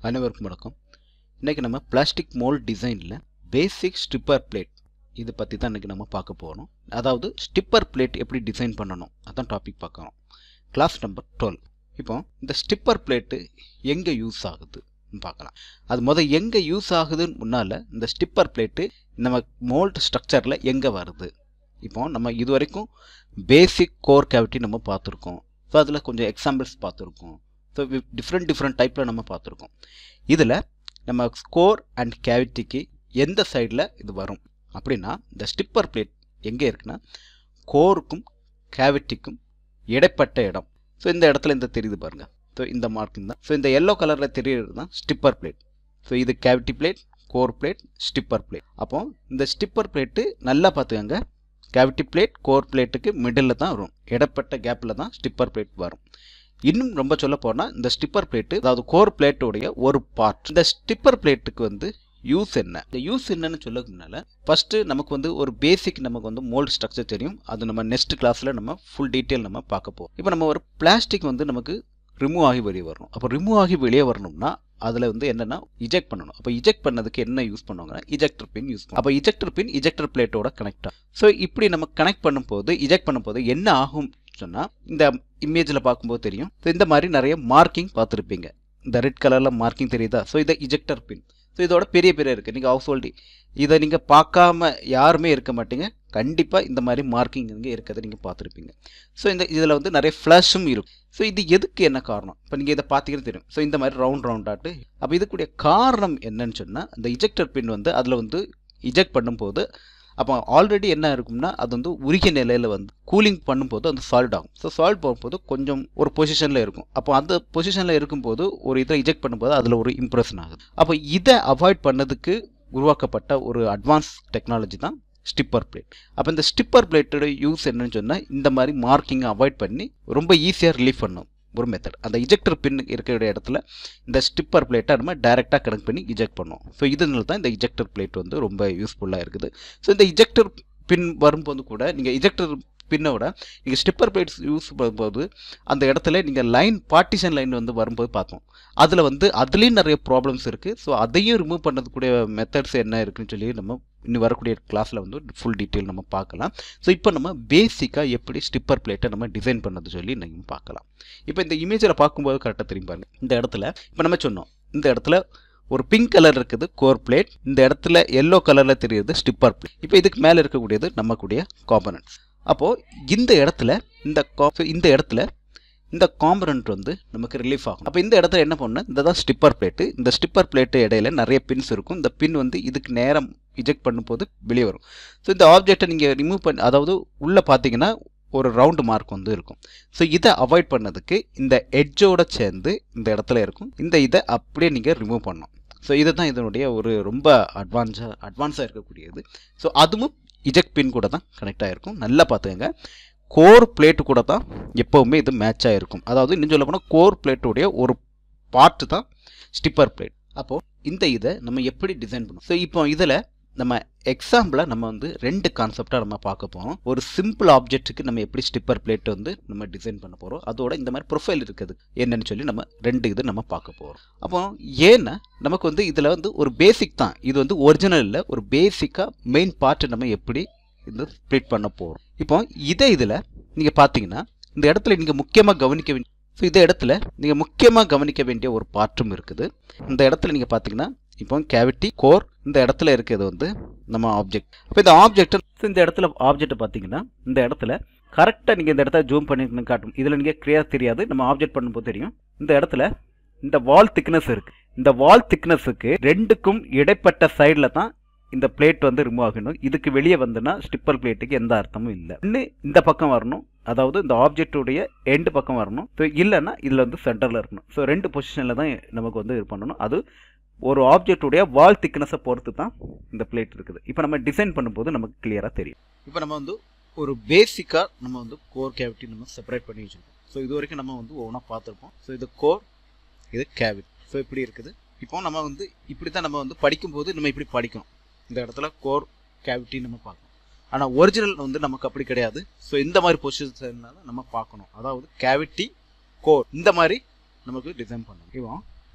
அனைவருக்கும் வணக்கம் இன்றைக்கி நம்ம பிளாஸ்டிக் மோல்ட் டிசைனில் பேசிக் ஸ்டிப்பர் பிளேட் இது பற்றி தான் இன்றைக்கி நம்ம பார்க்க போகிறோம் அதாவது ஸ்டிப்பர் பிளேட் எப்படி டிசைன் பண்ணணும் அதான் டாபிக் பார்க்குறோம் கிளாஸ் நம்பர் டுவெல் இப்போ இந்த ஸ்டிப்பர் பிளேட்டு எங்கே யூஸ் ஆகுது பார்க்கலாம் அது முதல் எங்கே யூஸ் ஆகுதுன்னு முன்னால் இந்த ஸ்டிப்பர் பிளேட்டு நம்ம மோல்ட் ஸ்ட்ரக்சரில் எங்கே வருது இப்போ நம்ம இது வரைக்கும் பேசிக் கோர் கேவிட்டி நம்ம பார்த்துருக்கோம் ஸோ அதில் கொஞ்சம் எக்ஸாம்பிள்ஸ் பார்த்துருக்கோம் ஸோ டிஃப்ரெண்ட் டிஃப்ரெண்ட் டைப்பில் நம்ம பார்த்துருக்கோம் இதில் நம்ம ஸ்கோர் அண்ட் கேவிட்டிக்கு எந்த சைடில் இது வரும் அப்படின்னா இந்த ஸ்டிப்பர் பிளேட் எங்கே இருக்குன்னா கோருக்கும் கேவிட்டிக்கும் இடைப்பட்ட இடம் ஸோ இந்த இடத்துல இந்த தெரியுது பாருங்கள் ஸோ இந்த மார்க்கிங் தான் ஸோ இந்த எல்லோ கலரில் தெரியுறது தான் ஸ்டிப்பர் பிளேட் ஸோ இது cavity plate core plate stripper plate அப்போ இந்த ஸ்டிப்பர் பிளேட்டு நல்லா பார்த்துக்கோங்க கேவிட்டி பிளேட் கோர் பிளேட்டுக்கு மிடில் தான் வரும் இடப்பட்ட கேப்பில் தான் ஸ்டிப்பர் பிளேட் வரும் இன்னும் ரொம்ப சொல்ல போனால் இந்த ஸ்டிப்பர் பிளேட்டு அதாவது கோர் பிளேட்டோடைய ஒரு பார்ட் இந்த ஸ்டிப்பர் பிளேட்டுக்கு வந்து யூஸ் என்ன இந்த யூஸ் என்னன்னு சொல்லதுனால ஃபர்ஸ்ட் நமக்கு வந்து ஒரு பேசிக் நமக்கு வந்து மோல்ட் ஸ்ட்ரக்சர் தெரியும் அது நம்ம நெக்ஸ்ட் கிளாஸில் நம்ம ஃபுல் டீட்டெயில் நம்ம பார்க்க போகிறோம் இப்போ நம்ம ஒரு பிளாஸ்டிக் வந்து நமக்கு ரிமூவ் ஆகி வெளியே வரணும் அப்போ ரிமூவ் ஆகி வெளியே வரணும்னா அதில் வந்து என்னென்னா இஜெக்ட் பண்ணணும் அப்போ இஜெக்ட் பண்ணதுக்கு என்ன யூஸ் பண்ணுவாங்கன்னா இஜெக்டர் பின் யூஸ் பண்ணும் அப்போ இஜெக்டர் பின் இஜெக்டர் பிளேட்டோட கனெக்ட் ஆகும் ஸோ இப்படி நம்ம கனெக்ட் பண்ணும்போது இஜெக்ட் பண்ணும்போது என்ன ஆகும் சொன்னால் இந்த இமேஜில் பார்க்கும்போது தெரியும் ஸோ இந்த மாதிரி நிறைய மார்க்கிங் பார்த்துருப்பீங்க இந்த ரெட் கலரில் மார்க்கிங் தெரியுதா ஸோ இதை இஜெக்டர் பின் ஸோ இதோட பெரிய பெரிய இருக்குது நீங்கள் ஹவுஸ் ஹோல்டி இதை நீங்கள் பார்க்காம யாருமே இருக்க மாட்டீங்க கண்டிப்பாக இந்த மாதிரி மார்க்கிங் இங்கே இருக்கிறத நீங்கள் பார்த்துருப்பீங்க ஸோ இந்த இதில் வந்து நிறைய ஃப்ளாஷும் இருக்கும் ஸோ இது எதுக்கு என்ன காரணம் இப்போ நீங்கள் இதை பார்த்தீங்கன்னா தெரியும் ஸோ இந்த மாதிரி ரவுண்ட் ரவுண்டாட்டு அப்போ இதுக்குடைய காரணம் என்னன்னு சொன்னால் அந்த இஜெக்டர் பின் வந்து அதில் வந்து இஜெக்ட் பண்ணும்போது அப்போ ஆல்ரெடி என்ன இருக்கும்னா அது வந்து உருகிய நிலையில் வந்து கூலிங் பண்ணும்போது அந்த சால்ட் ஆகும் ஸோ சால்ட் போகும்போது கொஞ்சம் ஒரு பொசிஷனில் இருக்கும் அப்போ அந்த பொசிஷனில் இருக்கும்போது ஒரு இதை இஜெக்ட் பண்ணும்போது அதில் ஒரு இம்ப்ரெஷன் ஆகுது அப்போ இதை அவாய்ட் பண்ணதுக்கு உருவாக்கப்பட்ட ஒரு அட்வான்ஸ் டெக்னாலஜி தான் ஸ்டிப்பர் பிளேட் அப்போ இந்த ஸ்டிப்பர் பிளேட்டோட யூஸ் என்னன்னு சொன்னால் இந்த மாதிரி மார்க்கிங்கை அவாய்ட் பண்ணி ரொம்ப ஈஸியாக ரிலீஃப் பண்ணும் ஒரு மெத்தட் அந்த இஜெக்டர் பின் இருக்கிற இடத்துல இந்த ஸ்டிப்பர் பிளேட்டை நம்ம டைரெக்டாக கனெக்ட் பண்ணி இஜெக்ட் பண்ணுவோம் ஸோ இதனால தான் இந்த இஜெக்டர் பிளேட் வந்து ரொம்ப யூஸ்ஃபுல்லாக இருக்குது ஸோ இந்த இஜெக்டர் பின் வரும்போது கூட நீங்கள் இஜெக்டர் பின்னோட நீங்கள் ஸ்டிப்பர் பிளேட்ஸ் யூஸ் பண்ணும்போது அந்த இடத்துல நீங்கள் லைன் பார்ட்டிஷன் லைன் வந்து வரும்போது பார்த்தோம் அதில் வந்து அதுலேயும் நிறைய ப்ராப்ளம்ஸ் இருக்குது ஸோ அதையும் ரிமூவ் பண்ணதுக்கூடிய மெத்தட்ஸ் என்ன இருக்குன்னு சொல்லி நம்ம இன்னும் வரக்கூடிய கிளாஸில் வந்து ஃபுல் டீட்டெயில் நம்ம பார்க்கலாம் ஸோ இப்போ நம்ம பேசிக்காக எப்படி ஸ்டிப்பர் பிளேட்டை நம்ம டிசைன் பண்ணது சொல்லி நம்ம பார்க்கலாம் இப்போ இந்த இமேஜில் பார்க்கும்போது கரெக்டாக தெரியும் பாருங்க இந்த இடத்துல இப்போ நம்ம சொன்னோம் இந்த இடத்துல ஒரு பிங்க் கலர் இருக்குது கோர் பிளேட் இந்த இடத்துல எல்லோ கலரில் தெரியுது ஸ்டிப்பர் பிளேட் இப்போ இதுக்கு மேலே இருக்கக்கூடியது நம்மக்கூடிய காம்பனன்ட்ஸ் அப்போது இந்த இடத்துல இந்த இந்த இடத்துல இந்த காம்பனண்ட் வந்து நமக்கு ரிலீஃப் ஆகும் அப்போ இந்த இடத்துல என்ன பண்ணணும் இந்த தான் ஸ்டிப்பர் பிளேட்டு இந்த ஸ்டிப்பர் பிளேட்டு இடையில நிறைய பின்ஸ் இருக்கும் இந்த பின் வந்து இதுக்கு நேரம் இஜெக்ட் பண்ணும்போது வெளியே வரும் ஸோ இந்த ஆப்ஜெக்டை நீங்கள் ரிமூவ் பண்ணி அதாவது உள்ளே பார்த்தீங்கன்னா ஒரு ரவுண்டு மார்க் வந்து இருக்கும் ஸோ இதை அவாய்ட் பண்ணதுக்கு இந்த எட்ஜோட சேர்ந்து இந்த இடத்துல இருக்கும் இந்த இதை அப்படியே நீங்கள் ரிமூவ் பண்ணணும் ஸோ இதுதான் இதனுடைய ஒரு ரொம்ப அட்வான்ஸாக அட்வான்ஸாக இருக்கக்கூடியது ஸோ அதுவும் இஜெக்ட் பின் கூட தான் கனெக்ட் ஆகிருக்கும் நல்லா பார்த்துக்கங்க கோர் பிளேட்டு கூட தான் எப்போவுமே இது மேட்ச் ஆகிருக்கும் அதாவது இன்னும் சொல்ல போனால் கோர் பிளேட்டுடைய ஒரு பார்ட்டு தான் ஸ்டிப்பர் பிளேட் அப்போது இந்த இதை நம்ம எப்படி டிசைன் பண்ணுவோம் ஸோ இப்போ இதில் நம்ம எக்ஸாம்பிளாக நம்ம வந்து ரெண்டு கான்செப்டாக நம்ம பார்க்க போகிறோம் ஒரு சிம்பிள் ஆப்ஜெக்ட்டுக்கு நம்ம எப்படி ஸ்டிப்பர் பிளேட் வந்து நம்ம டிசைன் பண்ண போகிறோம் அதோட இந்த மாதிரி ப்ரொஃபைல் இருக்குது என்னன்னு சொல்லி நம்ம ரெண்டு இது நம்ம பார்க்க போகிறோம் அப்போ ஏன்னா நமக்கு வந்து இதில் வந்து ஒரு பேசிக் தான் இது வந்து ஒரிஜினலில் ஒரு பேசிக்காக மெயின் பார்ட்டு நம்ம எப்படி இந்த ஸ்ப்ளிட் பண்ண போகிறோம் இப்போ இதே இதில் நீங்கள் பார்த்தீங்கன்னா இந்த இடத்துல நீங்கள் முக்கியமாக கவனிக்க வேண்டிய ஸோ இந்த இடத்துல நீங்கள் முக்கியமாக கவனிக்க வேண்டிய ஒரு பார்ட்டும் இருக்குது இந்த இடத்துல நீங்கள் பார்த்தீங்கன்னா இப்போ கேவிட்டி கோர் இந்த இடத்துல இருக்கிறது வந்து நம்ம ஆப்ஜெக்ட் அப்போ இந்த ஆப்ஜெக்ட் இந்த இடத்துல ஆப்ஜெக்ட் பார்த்தீங்கன்னா இந்த இடத்துல கரெக்டாக நீங்கள் இந்த இடத்த ஜூம் பண்ணி காட்டும் இதில் நீங்கள் கிளியர் தெரியாது நம்ம ஆப்ஜெக்ட் பண்ணும்போது தெரியும் இந்த இடத்துல இந்த வால் திக்னஸ் இருக்குது இந்த வால் திக்னஸுக்கு ரெண்டுக்கும் இடைப்பட்ட சைடில் தான் இந்த பிளேட் வந்து ரிமூவ் ஆகணும் இதுக்கு வெளியே வந்துன்னா ஸ்டிப்பர் பிளேட்டுக்கு எந்த அர்த்தமும் இல்லை ஒன்று இந்த பக்கம் வரணும் அதாவது இந்த ஆப்ஜெக்டுடைய எண்டு பக்கம் வரணும் ஸோ இல்லைன்னா இதில் வந்து சென்டரில் இருக்கணும் ஸோ ரெண்டு பொசிஷனில் தான் நமக்கு வந்து இது பண்ணணும் அது ஒரு ஆப்ஜெக்டுடைய வால் திக்னஸை பொறுத்து தான் இந்த பிளேட் இருக்குது இப்போ நம்ம டிசைன் பண்ணும்போது நமக்கு கிளியராக தெரியும் இப்போ நம்ம வந்து ஒரு பேசிக்காக நம்ம வந்து கோர் கேவிட்டி நம்ம செப்பரேட் பண்ணி வச்சுருக்கோம் ஸோ இது வரைக்கும் நம்ம வந்து ஒவ்வொன்றா பார்த்துருப்போம் ஸோ இது கோர் இது கேவிட் ஸோ இப்படி இருக்குது இப்போ நம்ம வந்து இப்படி தான் நம்ம வந்து படிக்கும்போது நம்ம இப்படி படிக்கணும் இந்த இடத்துல கோர் கேவிட்டி நம்ம பார்க்கணும் ஆனால் ஒரிஜினல் வந்து நமக்கு அப்படி கிடையாது ஸோ இந்த மாதிரி பொசிஷன்னால நம்ம பார்க்கணும் அதாவது கேவிட்டி கோர் இந்த மாதிரி நமக்கு டிசைன் பண்ணணும் இப்போ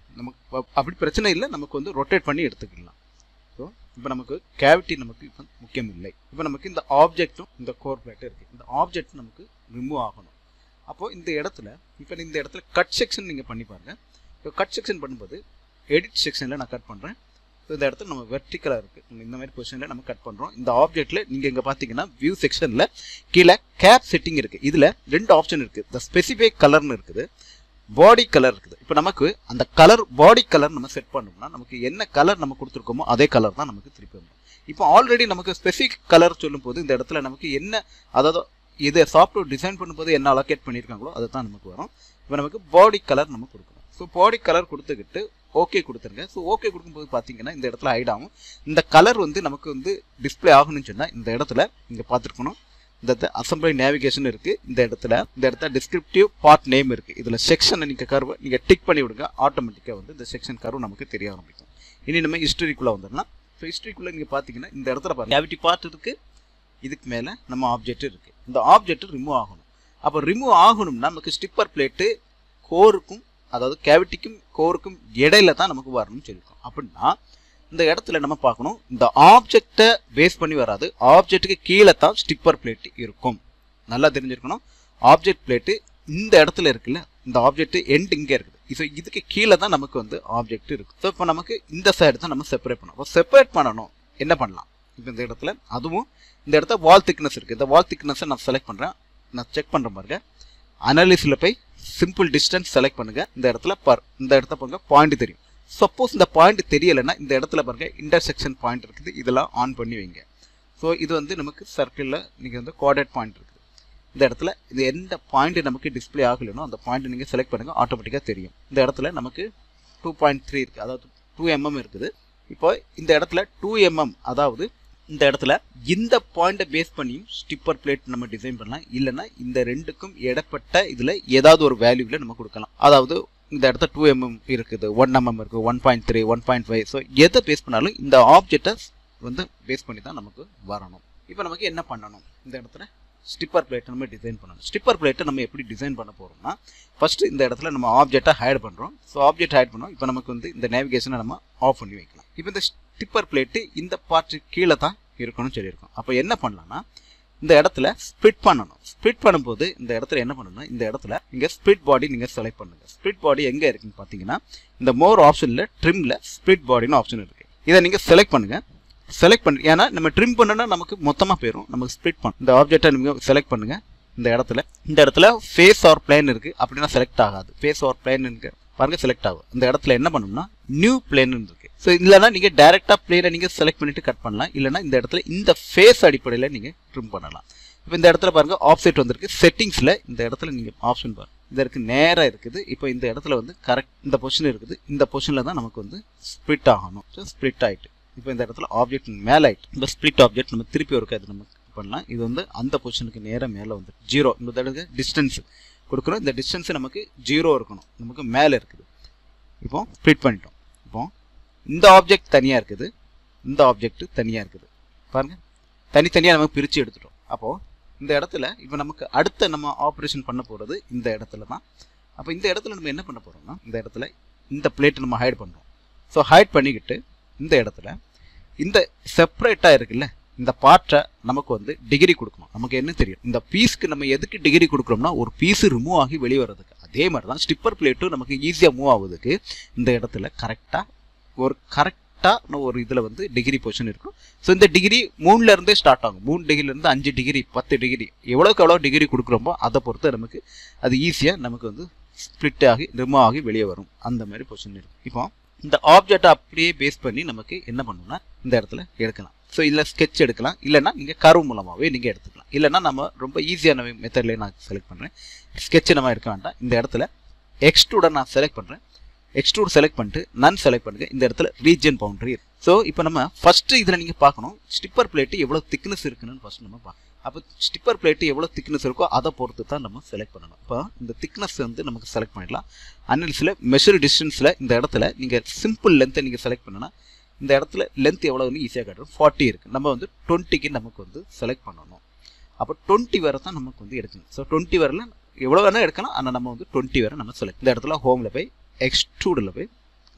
நமக்கு அப்- அப்படி பிரச்சனை இல்லை நமக்கு வந்து ரொட்டேட் பண்ணி எடுத்துக்கலாம் ஸோ இப்போ நமக்கு கேவிட்டி நமக்கு இப்போ முக்கியம் இல்லை இப்போ நமக்கு இந்த ஆப்ஜெக்ட்டும் இந்த கோர் பிளேட்டும் இருக்குது இந்த ஆப்ஜெக்ட் நமக்கு ரிமூவ் ஆகணும் அப்போது இந்த இடத்துல இப்போ இந்த இடத்துல கட் செக்ஷன் நீங்கள் பண்ணி பாருங்க இப்போ கட் செக்ஷன் பண்ணும்போது எடிட் செக்ஷனில் நான் கட் பண்ணுறேன் ஸோ இந்த இடத்துல நம்ம வெர்டிக்கலாக இருக்குது இந்த மாதிரி பொசிஷனில் நம்ம கட் பண்ணுறோம் இந்த ஆப்ஜெக்ட்டில் நீங்கள் இங்கே பார்த்தீங்கன்னா வியூ செக்ஷனில் கீழே கேப் செட்டிங் இருக்குது இதில் ரெண்டு ஆப்ஷன் இருக்குது இந்த ஸ்பெசிஃபை கலர்னு இருக்குது பாடி கலர் இருக்குது இப்போ நமக்கு அந்த கலர் பாடி கலர் நம்ம செட் பண்ணோம்னா நமக்கு என்ன கலர் நம்ம கொடுத்துருக்கோமோ அதே கலர் தான் நமக்கு திருப்பி வரும் இப்போ ஆல்ரெடி நமக்கு ஸ்பெசிஃபிக் கலர் சொல்லும்போது இந்த இடத்துல நமக்கு என்ன அதாவது இதை சாஃப்ட்வேர் டிசைன் பண்ணும்போது என்ன அலோகேட் பண்ணியிருக்காங்களோ அதை தான் நமக்கு வரும் இப்போ நமக்கு பாடி கலர் நம்ம கொடுக்கணும் ஸோ பாடி கலர் கொடுத்துக்கிட்டு ஓகே கொடுத்துருங்க ஸோ ஓகே கொடுக்கும்போது பார்த்தீங்கன்னா இந்த இடத்துல ஹைட் ஆகும் இந்த கலர் வந்து நமக்கு வந்து டிஸ்ப்ளே ஆகணும்னு சொன்னால் இந்த இடத்துல இங்கே பார்த்துருக்கணும் இந்த அசம்பிளி நேவிகேஷன் இருக்குது இந்த இடத்துல இந்த இடத்துல டிஸ்கிரிப்டிவ் பார்ட் நேம் இருக்குது இதில் செக்ஷனை நீங்கள் கருவை நீங்கள் டிக் பண்ணி விடுங்க ஆட்டோமேட்டிக்காக வந்து இந்த செக்ஷன் கர்வ் நமக்கு தெரிய ஆரம்பிக்கும் இனி நம்ம ஹிஸ்டரிக்குள்ளே வந்துடலாம் ஸோ ஹிஸ்டரிக்குள்ளே நீங்கள் பார்த்தீங்கன்னா இந்த இடத்துல பாருங்க கேவிட்டி பார்ட் இருக்குது இதுக்கு மேலே நம்ம ஆப்ஜெக்ட் இருக்குது இந்த ஆப்ஜெக்ட் ரிமூவ் ஆகணும் அப்போ ரிமூவ் ஆகணும்னா நமக்கு ஸ்டிப்பர் பிளேட்டு கோருக்கும் அதாவது கேவிட்டிக்கும் கோருக்கும் இடையில தான் நமக்கு வரணும்னு சொல்லியிருக்கோம் அப்படின்னா இந்த இடத்துல நம்ம பார்க்கணும் இந்த ஆப்ஜெக்டை பேஸ் பண்ணி வராது ஆப்ஜெக்ட்டுக்கு கீழே தான் ஸ்டிப்பர் பிளேட் இருக்கும் நல்லா தெரிஞ்சிருக்கணும் ஆப்ஜெக்ட் பிளேட்டு இந்த இடத்துல இருக்குல்ல இந்த ஆப்ஜெக்ட் எண்ட் இங்கே இருக்குது ஸோ இதுக்கு கீழே தான் நமக்கு வந்து ஆப்ஜெக்ட் இருக்கு ஸோ இப்போ நமக்கு இந்த சைடு தான் நம்ம செப்பரேட் பண்ணணும் இப்போ செப்பரேட் பண்ணணும் என்ன பண்ணலாம் இப்போ இந்த இடத்துல அதுவும் இந்த இடத்துல வால் திக்னஸ் இருக்குது இந்த வால் திக்னஸை நான் செலக்ட் பண்ணுறேன் நான் செக் பண்ணுற பாருங்க அனாலிசில் போய் சிம்பிள் டிஸ்டன்ஸ் செலக்ட் பண்ணுங்க இந்த இடத்துல பர் இந்த இடத்த பாருங்க பாயிண்ட் தெரியும் சப்போஸ் இந்த பாயிண்ட் தெரியலைன்னா இந்த இடத்துல பாருங்க இன்டர்செக்ஷன் பாயிண்ட் இருக்குது இதெல்லாம் ஆன் பண்ணி வைங்க ஸோ இது வந்து நமக்கு சர்க்கிளில் நீங்கள் வந்து கோஆர்டினேட் பாயிண்ட் இருக்குது இந்த இடத்துல இது எந்த பாயிண்ட் நமக்கு டிஸ்ப்ளே ஆகலைனோ அந்த பாயிண்ட் நீங்கள் செலக்ட் பண்ணுங்க ஆட்டோமேட்டிக்காக தெரியும் இந்த இடத்துல நமக்கு டூ பாயிண்ட் த்ரீ இருக்குது அதாவது டூ எம்எம் இருக்குது இப்போ இந்த இடத்துல டூ எம்எம் அதாவது இந்த இடத்துல இந்த பாயிண்ட்டை பேஸ் பண்ணியும் ஸ்டிப்பர் பிளேட் நம்ம டிசைன் பண்ணலாம் இல்லைன்னா இந்த ரெண்டுக்கும் இடப்பட்ட இதில் ஏதாவது ஒரு வேல்யூவில் நம்ம கொடுக்கலாம் அதாவது இந்த இடத்துல டூ எம்எம் இருக்குது ஒன் எம்எம் இருக்குது one point three one point five so எதை பேஸ் பண்ணாலும் இந்த ஆப்ஜெக்டை வந்து பேஸ் பண்ணி தான் நமக்கு வரணும் இப்போ நமக்கு என்ன பண்ணணும் இந்த இடத்துல ஸ்டிப்பர் பிளேட்டை நம்ம டிசைன் பண்ணணும் ஸ்டிப்பர் பிளேட்டை நம்ம எப்படி டிசைன் பண்ண போகிறோம்னா ஃபர்ஸ்ட் இந்த இடத்துல நம்ம ஆப்ஜெக்டை ஹைட் பண்ணுறோம் ஸோ ஆப்ஜெக்ட் ஹைட் பண்ணோம் இப்போ நமக்கு வந்து இந்த நேவிகேஷனை நம்ம ஆஃப் பண்ணி வைக்கலாம் இப்போ இந்த ஸ்டிப்பர் பிளேட்டு இந்த பார்ட்டு கீழே தான் இருக்கணும்னு சொல்லியிருக்கோம் அப்போ என்ன பண்ணலாம்னா இந்த இடத்துல ஸ்ப்ளிட் பண்ணணும் ஸ்ப்ளிட் பண்ணும்போது இந்த இடத்துல என்ன பண்ணணும்னா இந்த இடத்துல நீங்கள் ஸ்ப்ளிட் பாடி நீங்கள் செலக்ட் பண்ணுங்க ஸ்ப்ளிட் பாடி எங்கே இருக்குன்னு பார்த்தீங்கன்னா இந்த மோர் ஆப்ஷனில் ட்ரிம்ல ஸ்ப்ளிட் பாடின்னு ஆப்ஷன் இருக்கு இதை நீங்கள் செலக்ட் பண்ணுங்க செலக்ட் பண்ணி ஏன்னா நம்ம ட்ரிம் பண்ணோம்னா நமக்கு மொத்தமாக போயிடும் நமக்கு ஸ்ப்ளிட் பண்ண இந்த ஆப்ஜெக்டை நீங்கள் செலக்ட் பண்ணுங்க இந்த இடத்துல இந்த இடத்துல ஃபேஸ் ஆர் பிளேன் இருக்கு அப்படின்னா செலக்ட் ஆகாது ஃபேஸ் ஆர் பிளேன் இருக்கு பாருங்க செலக்ட் ஆகும் இந்த இடத்துல என்ன பண்ணணும்னா நியூ பிளேன் இருக்கு ஸோ இல்லைனா நீங்கள் டேரெக்டாக பிளேனை நீங்கள் செலக்ட் பண்ணிட்டு கட் பண்ணலாம் இல்லைனா இந்த இடத்துல இந்த ஃபேஸ் அடிப்படையில் நீங்கள் ட்ரிம் பண்ணலாம் இப்போ இந்த இடத்துல பாருங்க ஆப்செட் வந்திருக்கு செட்டிங்ஸில் இந்த இடத்துல நீங்கள் ஆப்ஷன் பாருங்க இந்த இருக்கு நேராக இருக்குது இப்போ இந்த இடத்துல வந்து கரெக்ட் இந்த பொசிஷன் இருக்குது இந்த பொசிஷனில் தான் நமக்கு வந்து ஸ்ப்ளிட் ஆகணும் ஸோ ஸ்ப்ளிட் ஆகிட்டு இப்போ இந்த இடத்துல ஆப்ஜெக்ட் மேலே ஆகிட்டு இந்த ஸ்ப்ளிட் ஆப்ஜெக்ட் நம்ம திருப்பி ஒரு அது நம்ம பண்ணலாம் இது வந்து அந்த பொசிஷனுக்கு நேராக மேலே வந்து ஜீரோ இந்த தடவை டிஸ்டன்ஸ் கொடுக்குறோம் இந்த டிஸ்டன்ஸ் நமக்கு ஜீரோ இருக்கணும் நமக்கு மேலே இருக்குது இப்போ ஸ்ப்ளிட் பண்ணிட்டோம் இப்போ இந்த ஆப்ஜெக்ட் தனியாக இருக்குது இந்த ஆப்ஜெக்ட் தனியாக இருக்குது பாருங்க தனித்தனியாக நம்ம பிரித்து எடுத்துட்டோம் அப்போது இந்த இடத்துல இப்போ நமக்கு அடுத்த நம்ம ஆப்ரேஷன் பண்ண போகிறது இந்த இடத்துல தான் அப்போ இந்த இடத்துல நம்ம என்ன பண்ண போகிறோம்னா இந்த இடத்துல இந்த பிளேட்டை நம்ம ஹைட் பண்ணுறோம் ஸோ ஹைட் பண்ணிக்கிட்டு இந்த இடத்துல இந்த செப்பரேட்டாக இருக்குல்ல இந்த பார்ட்டை நமக்கு வந்து டிகிரி கொடுக்கணும் நமக்கு என்ன தெரியும் இந்த பீஸ்க்கு நம்ம எதுக்கு டிகிரி கொடுக்குறோம்னா ஒரு பீஸ் ரிமூவ் ஆகி வெளியே வர்றதுக்கு அதே மாதிரி தான் ஸ்டிப்பர் பிளேட்டும் நமக்கு ஈஸியாக மூவ் ஆகுதுக்கு இந்த இடத்துல கரெக்டாக ஒரு கரெக்டாக ஒரு இதில் வந்து டிகிரி பொசிஷன் இருக்கும் ஸோ இந்த டிகிரி மூணுல இருந்தே ஸ்டார்ட் ஆகும் மூணு டிகிரிலேருந்து அஞ்சு டிகிரி பத்து டிகிரி எவ்வளோக்கு எவ்வளோ டிகிரி கொடுக்குறோமோ அதை பொறுத்து நமக்கு அது ஈஸியாக நமக்கு வந்து ஸ்ப்ளிட் ஆகி ரிமூவ் ஆகி வெளியே வரும் அந்த மாதிரி பொசிஷன் இருக்கும் இப்போ இந்த ஆப்ஜெக்டை அப்படியே பேஸ் பண்ணி நமக்கு என்ன பண்ணணும்னா இந்த இடத்துல எடுக்கலாம் ஸோ இதில் ஸ்கெட்ச் எடுக்கலாம் இல்லைன்னா நீங்கள் கர்வ் மூலமாகவே நீங்கள் எடுத்துக்கலாம் இல்லைன்னா நம்ம ரொம்ப ஈஸியான மெத்தட்லேயே நான் செலக்ட் பண்ணுறேன் ஸ்கெட்ச் நம்ம எடுக்க வேண்டாம் இந்த இடத்துல எக்ஸ்ட்ரூட நான் செலக்ட் பண்ணுறேன் எக்ஸ்ட்ரூட் செலக்ட் பண்ணிட்டு நன் செலக்ட் பண்ணுங்க இந்த இடத்துல ரீஜன் பவுண்டரி ஸோ இப்போ நம்ம ஃபர்ஸ்ட் இதில் நீங்கள் பார்க்கணும் ஸ்டிப்பர் பிளேட்டு எவ்வளோ திக்னஸ் இருக்குன்னு ஃபர்ஸ்ட் நம்ம பார்க்கணும் அப்போ ஸ்டிப்பர் பிளேட்டு எவ்வளோ திக்னஸ் இருக்கோ அதை பொறுத்து தான் நம்ம செலக்ட் பண்ணணும் இப்போ இந்த திக்னஸ் வந்து நமக்கு செலக்ட் பண்ணிடலாம் அனலிஸில் மெஷர் டிஸ்டன்ஸில் இந்த இடத்துல நீங்கள் சிம்பிள் லென்த்தை நீங்கள் செலக்ட் பண்ணனா இந்த இடத்துல லென்த் எவ்வளோன்னு ஈஸியாக காட்டுறோம் ஃபார்ட்டி இருக்குது நம்ம வந்து டுவெண்ட்டிக்கு நமக்கு வந்து செலக்ட் பண்ணணும் அப்போ டுவெண்ட்டி வரை தான் நமக்கு வந்து எடுக்கணும் ஸோ டுவெண்ட்டி வரல எவ்வளோ வேணால் எடுக்கலாம் ஆனால் நம்ம வந்து டுவெண்ட்டி வரை நம்ம செலக்ட் இந்த இடத்துல ஹோமில் போய் எக்ஸ்ட்ரூடில் போய்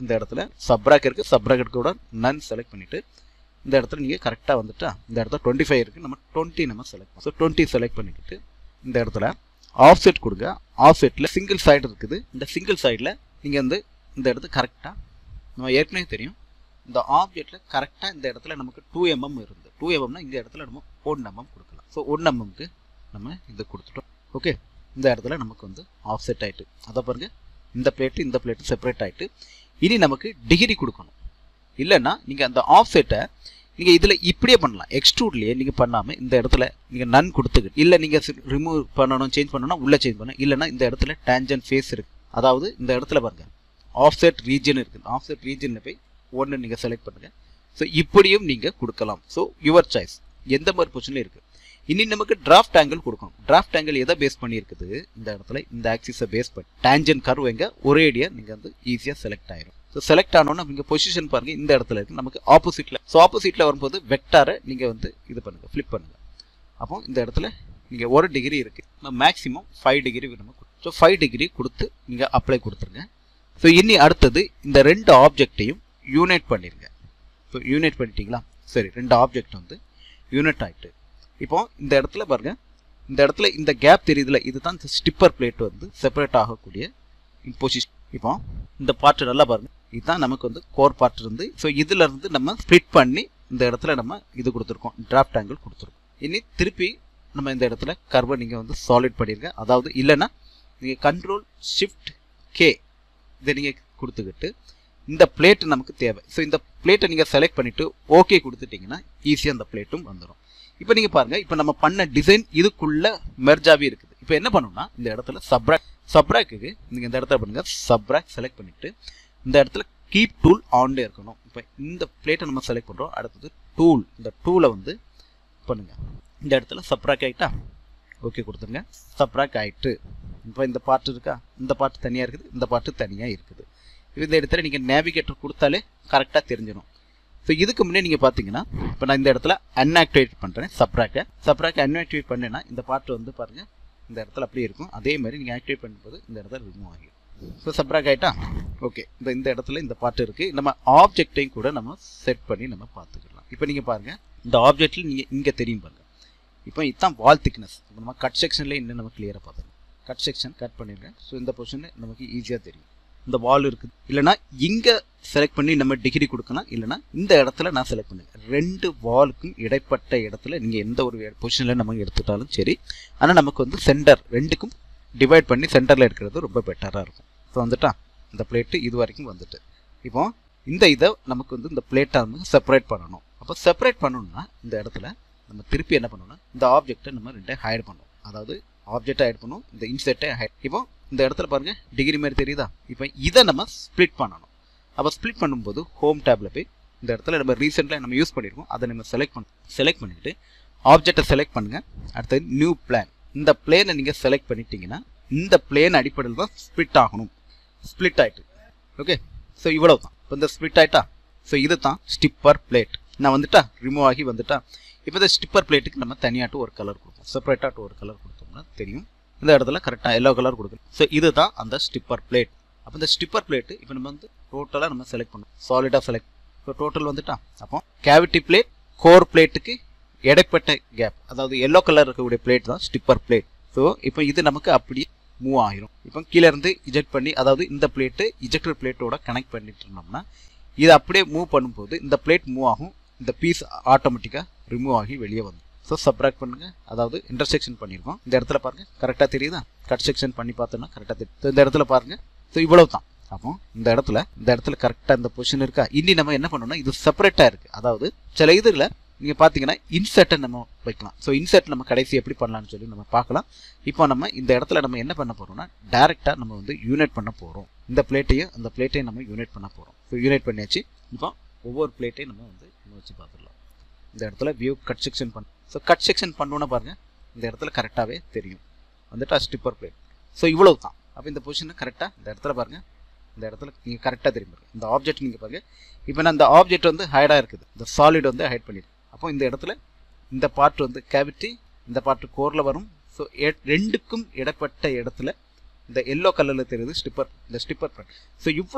இந்த இடத்துல சப்ராக் இருக்குது சப்ராக்கெட் கூட நன் செலக்ட் பண்ணிவிட்டு இந்த இடத்துல நீங்கள் கரெக்டாக வந்துட்டா இந்த இடத்துல டுவெண்ட்டி ஃபைவ் இருக்குது நம்ம டுவெண்ட்டி நம்ம செலக்ட் பண்ணோம் ஸோ டுவெண்ட்டி செலக்ட் பண்ணிக்கிட்டு இந்த இடத்துல ஆஃப்செட் கொடுங்க ஆஃப்செட்டில் சிங்கிள் சைடு இருக்குது இந்த சிங்கிள் சைடில் நீங்கள் வந்து இந்த இடத்து கரெக்டாக நம்ம ஏற்கனவே தெரியும் இந்த ஆப்ஜெக்டில் கரெக்டாக இந்த இடத்துல நமக்கு டூ எம்எம் இருந்து டூ எம்எம்னா இந்த இடத்துல நம்ம ஒன் எம்எம் கொடுக்கலாம் ஸோ ஒன் எம்எம்க்கு நம்ம இது கொடுத்துட்டோம் ஓகே இந்த இடத்துல நமக்கு வந்து ஆஃப்செட் ஆகிட்டு அதை பாருங்க இந்த பிளேட்டு இந்த பிளேட்டு செப்பரேட் ஆகிட்டு இனி நமக்கு டிகிரி கொடுக்கணும் இல்லைன்னா நீங்கள் அந்த ஆஃப்செட்டை நீங்கள் இதில் இப்படியே பண்ணலாம் எக்ஸ்ட்ரூட்லேயே நீங்கள் பண்ணாமல் இந்த இடத்துல நீங்கள் நன் கொடுத்துக்கிட்டு இல்லை நீங்கள் ரிமூவ் பண்ணணும் சேஞ்ச் பண்ணணும் உள்ளே சேஞ்ச் பண்ணணும் இல்லைன்னா இந்த இடத்துல டேஞ்சன் ஃபேஸ் இருக்குது அதாவது இந்த இடத்துல பாருங்க ஆஃப்செட் ரீஜன் இருக்குது ஆஃப்செட் ரீஜனில் போய் ஒன்று நீங்கள் செலக்ட் பண்ணுங்கள் ஸோ இப்படியும் நீங்கள் கொடுக்கலாம் ஸோ யுவர் சாய்ஸ் எந்த மாதிரி பொசிஷன்லையும் இருக்குது இனி நமக்கு டிராஃப்ட் ஆங்கிள் கொடுக்கணும் டிராஃப்ட் ஆங்கிள் எதை பேஸ் பண்ணியிருக்குது இந்த இடத்துல இந்த ஆக்சிஸை பேஸ் பண்ணி டேஞ்சன் கர்வ் எங்க ஒரேடியாக நீங்கள் வந்து ஈஸியாக செலக்ட் ஆயிரும் ஸோ செலக்ட் ஆனோன்னா நீங்கள் பொசிஷன் பாருங்கள் இந்த இடத்துல இருக்குது நமக்கு ஆப்போசிட்டில் ஸோ ஆப்போசிட்டில் வரும்போது வெக்டாரை நீங்கள் வந்து இது பண்ணுங்கள் ஃப்ளிப் பண்ணுங்கள் அப்போ இந்த இடத்துல நீங்கள் ஒரு டிகிரி இருக்குது மேக்ஸிமம் ஃபைவ் டிகிரி நம்ம ஸோ ஃபைவ் டிகிரி கொடுத்து நீங்கள் அப்ளை கொடுத்துருங்க ஸோ இனி அடுத்தது இந்த ரெண்டு ஆப்ஜெக்டையும் யூனைட் பண்ணிடுங்க ஸோ யூனைட் பண்ணிட்டீங்களா சரி ரெண்டு ஆப்ஜெக்ட் வந்து யூனிட் ஆகிட்டு இப்போ இந்த இடத்துல பாருங்க இந்த இடத்துல இந்த கேப் தெரியுதுல இதுதான் ஸ்டிப்பர் பிளேட் வந்து செப்பரேட் ஆகக்கூடிய பொசிஷன் இப்போ இந்த பார்ட் நல்லா பாருங்க இதுதான் நமக்கு வந்து கோர் பார்ட் இருந்து ஸோ இதுல இருந்து நம்ம ஸ்ப்ளிட் பண்ணி இந்த இடத்துல நம்ம இது கொடுத்துருக்கோம் டிராஃப்ட் ஆங்கிள் கொடுத்துருக்கோம் இனி திருப்பி நம்ம இந்த இடத்துல கர்வை நீங்கள் வந்து சாலிட் பண்ணிருங்க அதாவது இல்லைன்னா நீங்கள் கண்ட்ரோல் ஷிஃப்ட் கே இதை நீங்கள் கொடுத்துக்கிட்டு இந்த பிளேட் நமக்கு தேவை ஸோ இந்த பிளேட்டை நீங்கள் செலக்ட் பண்ணிவிட்டு ஓகே கொடுத்துட்டிங்கன்னா ஈஸியாக அந்த பிளேட்டும் வந்துடும் இப்போ நீங்கள் பாருங்கள் இப்போ நம்ம பண்ண டிசைன் இதுக்குள்ளே மெர்ஜாவே இருக்குது இப்போ என்ன பண்ணணும்னா இந்த இடத்துல சப்ராக் சப்ராக்கு நீங்கள் இந்த இடத்துல பண்ணுங்கள் சப்ராக் செலக்ட் பண்ணிவிட்டு இந்த இடத்துல கீப் டூல் ஆன்லே இருக்கணும் இப்போ இந்த பிளேட்டை நம்ம செலக்ட் பண்ணுறோம் அடுத்தது டூல் இந்த டூலை வந்து பண்ணுங்கள் இந்த இடத்துல சப்ராக் ஆகிட்டா ஓகே கொடுத்துருங்க சப்ராக் ஆகிட்டு இப்போ இந்த பாட்டு இருக்கா இந்த பாட்டு தனியாக இருக்குது இந்த பாட்டு தனியாக இருக்குது இந்த இடத்துல நீங்கள் நேவிகேட்டர் கொடுத்தாலே கரெக்டாக தெரிஞ்சிடும் ஸோ இதுக்கு முன்னே நீங்கள் பார்த்தீங்கன்னா இப்போ நான் இந்த இடத்துல அன்ஆக்டிவேட் பண்ணுறேன் சப்ராக்கை சப்ராக்கை அன்ஆக்டிவேட் பண்ணேன்னா இந்த பாட்டு வந்து பாருங்கள் இந்த இடத்துல அப்படியே இருக்கும் அதே மாதிரி நீங்கள் ஆக்டிவேட் பண்ணும்போது இந்த இடத்துல ரிமூவ் ஆகிடும் ஸோ சப்ராக் ஆகிட்டா ஓகே இந்த இந்த இடத்துல இந்த பாட்டு இருக்குது நம்ம ஆப்ஜெக்டையும் கூட நம்ம செட் பண்ணி நம்ம பார்த்துக்கலாம் இப்போ நீங்கள் பாருங்கள் இந்த ஆப்ஜெக்டில் நீங்கள் இங்கே தெரியும் பாருங்கள் இப்போ இதுதான் வால் திக்னஸ் இப்போ நம்ம கட் செக்ஷன்லேயே இன்னும் நம்ம கிளியராக பார்த்துக்கலாம் கட் செக்ஷன் கட் பண்ணிடுறேன் ஸோ இந்த பொசிஷன் நமக்கு ஈஸியாக தெரியும் இந்த வால் இருக்குது இல்லைனா இங்கே செலக்ட் பண்ணி நம்ம டிகிரி கொடுக்கலாம் இல்லைனா இந்த இடத்துல நான் செலக்ட் பண்ணுவேன் ரெண்டு வாலுக்கும் இடைப்பட்ட இடத்துல நீங்கள் எந்த ஒரு பொசிஷனில் நம்ம எடுத்துட்டாலும் சரி ஆனால் நமக்கு வந்து சென்டர் ரெண்டுக்கும் டிவைட் பண்ணி சென்டரில் எடுக்கிறது ரொம்ப பெட்டராக இருக்கும் ஸோ வந்துட்டா இந்த பிளேட்டு இது வரைக்கும் வந்துட்டு இப்போ இந்த இதை நமக்கு வந்து இந்த பிளேட்டை வந்து செப்பரேட் பண்ணணும் அப்போ செப்பரேட் பண்ணணும்னா இந்த இடத்துல நம்ம திருப்பி என்ன பண்ணணும்னா இந்த ஆப்ஜெக்டை நம்ம ரெண்டையும் ஹைட் பண்ணணும் அதாவது ஆப்ஜெக்டை ஹைட் பண்ணணும் இந்த இன்செட்டை ஹைட் இப்போ இந்த இடத்துல பாருங்க டிகிரி மாதிரி தெரியுதா இப்போ இதை நம்ம ஸ்ப்ளிட் பண்ணணும் அப்போ ஸ்ப்ளிட் பண்ணும்போது ஹோம் டேப்பில் போய் இந்த இடத்துல நம்ம ரீசெண்டாக நம்ம யூஸ் பண்ணியிருக்கோம் அதை நம்ம செலக்ட் பண்ண செலக்ட் பண்ணிவிட்டு ஆப்ஜெக்டை செலக்ட் பண்ணுங்கள் அடுத்தது நியூ பிளான் இந்த பிளேனை நீங்கள் செலக்ட் பண்ணிட்டீங்கன்னா இந்த பிளேன் அடிப்படையில் தான் ஸ்ப்ளிட் ஆகணும் ஸ்ப்ளிட் ஆகிட்டு ஓகே ஸோ இவ்வளவு தான் இப்போ இந்த ஸ்ப்ளிட் ஆகிட்டா ஸோ இது தான் ஸ்டிப்பர் பிளேட் நான் வந்துட்டா ரிமூவ் ஆகி வந்துட்டா இப்போ இந்த ஸ்டிப்பர் பிளேட்டுக்கு நம்ம தனியாட்டு ஒரு கலர் கொடுப்போம் செப்பரேட்டாட்டு ஒரு கலர் கொடுத்தோம்னா தெரியும் இந்த இடத்துல கரெக்டாக எல்லோ கலர் கொடுக்கணும் ஸோ இதுதான் அந்த ஸ்டிப்பர் பிளேட் அப்போ இந்த ஸ்டிப்பர் பிளேட்டு இப்போ நம்ம வந்து டோட்டலாக நம்ம செலக்ட் பண்ணணும் சாலிடாக செலக்ட் இப்போ டோட்டல் வந்துட்டா அப்போ கேவிட்டி பிளேட் கோர் பிளேட்டுக்கு இடைப்பட்ட கேப் அதாவது எல்லோ கலர் இருக்கக்கூடிய பிளேட் தான் ஸ்டிப்பர் பிளேட் ஸோ இப்போ இது நமக்கு அப்படியே மூவ் ஆகிரும் இப்போ கீழே இருந்து இஜெக்ட் பண்ணி அதாவது இந்த பிளேட்டு இஜெக்டர் பிளேட்டோட கனெக்ட் பண்ணிட்டு இருந்தோம்னா இது அப்படியே மூவ் பண்ணும்போது இந்த பிளேட் மூவ் ஆகும் இந்த பீஸ் ஆட்டோமேட்டிக்காக ரிமூவ் ஆகி வெளியே வந்து ஸோ சப்ராக்ட் பண்ணுங்க அதாவது இன்டர்செக்ஷன் பண்ணியிருக்கோம் இந்த இடத்துல பாருங்க கரெக்டாக தெரியுதா கட் செக்ஷன் பண்ணி பார்த்தோம்னா கரெக்டாக தெரியும் இந்த இடத்துல பாருங்க ஸோ இவ்வளவு தான் அப்போ இந்த இடத்துல இந்த இடத்துல கரெக்டாக இந்த பொசிஷன் இருக்கா இனி நம்ம என்ன பண்ணோம்னா இது செப்பரேட்டாக இருக்குது அதாவது சில இதில் நீங்கள் பார்த்தீங்கன்னா இன்செர்ட்டை நம்ம வைக்கலாம் ஸோ இன்செர்ட் நம்ம கடைசி எப்படி பண்ணலாம்னு சொல்லி நம்ம பார்க்கலாம் இப்போ நம்ம இந்த இடத்துல நம்ம என்ன பண்ண போகிறோம்னா டேரெக்டாக நம்ம வந்து யூனிட் பண்ண போகிறோம் இந்த பிளேட்டையும் அந்த பிளேட்டையும் நம்ம யூனிட் பண்ண போகிறோம் ஸோ யூனிட் பண்ணியாச்சு இப்போ ஒவ்வொரு பிளேட்டையும் நம்ம வந்து வச்சு பார்த்துடலாம் இந்த இடத்துல வியூ கட் செக்ஷன் பண்ண ஸோ கட் செக்ஷன் பண்ணோன்னா பாருங்கள் இந்த இடத்துல கரெக்டாகவே தெரியும் வந்துட்டு ஸ்டிப்பர் பிளேட் ஸோ இவ்வளவு தான் அப்போ இந்த பொசிஷனை கரெக்டாக இந்த இடத்துல பாருங்கள் இந்த இடத்துல நீங்கள் கரெக்டாக தெரியும் பாருங்க இந்த ஆப்ஜெக்ட் நீங்கள் பாருங்கள் இப்போ நான் இந்த ஆப்ஜெக்ட் வந்து ஹைடாக இருக்குது இந்த சாலிட் வந்து ஹைட் பண்ணியிருக்கு அப்போ இந்த இடத்துல இந்த பார்ட் வந்து கேவிட்டி இந்த பார்ட் கோரில் வரும் ஸோ ரெண்டுக்கும் இடப்பட்ட இடத்துல இந்த எல்லோ கலரில் தெரியுது ஸ்டிப்பர் இந்த ஸ்டிப்பர் பார்ட் ஸோ இவ்வளோ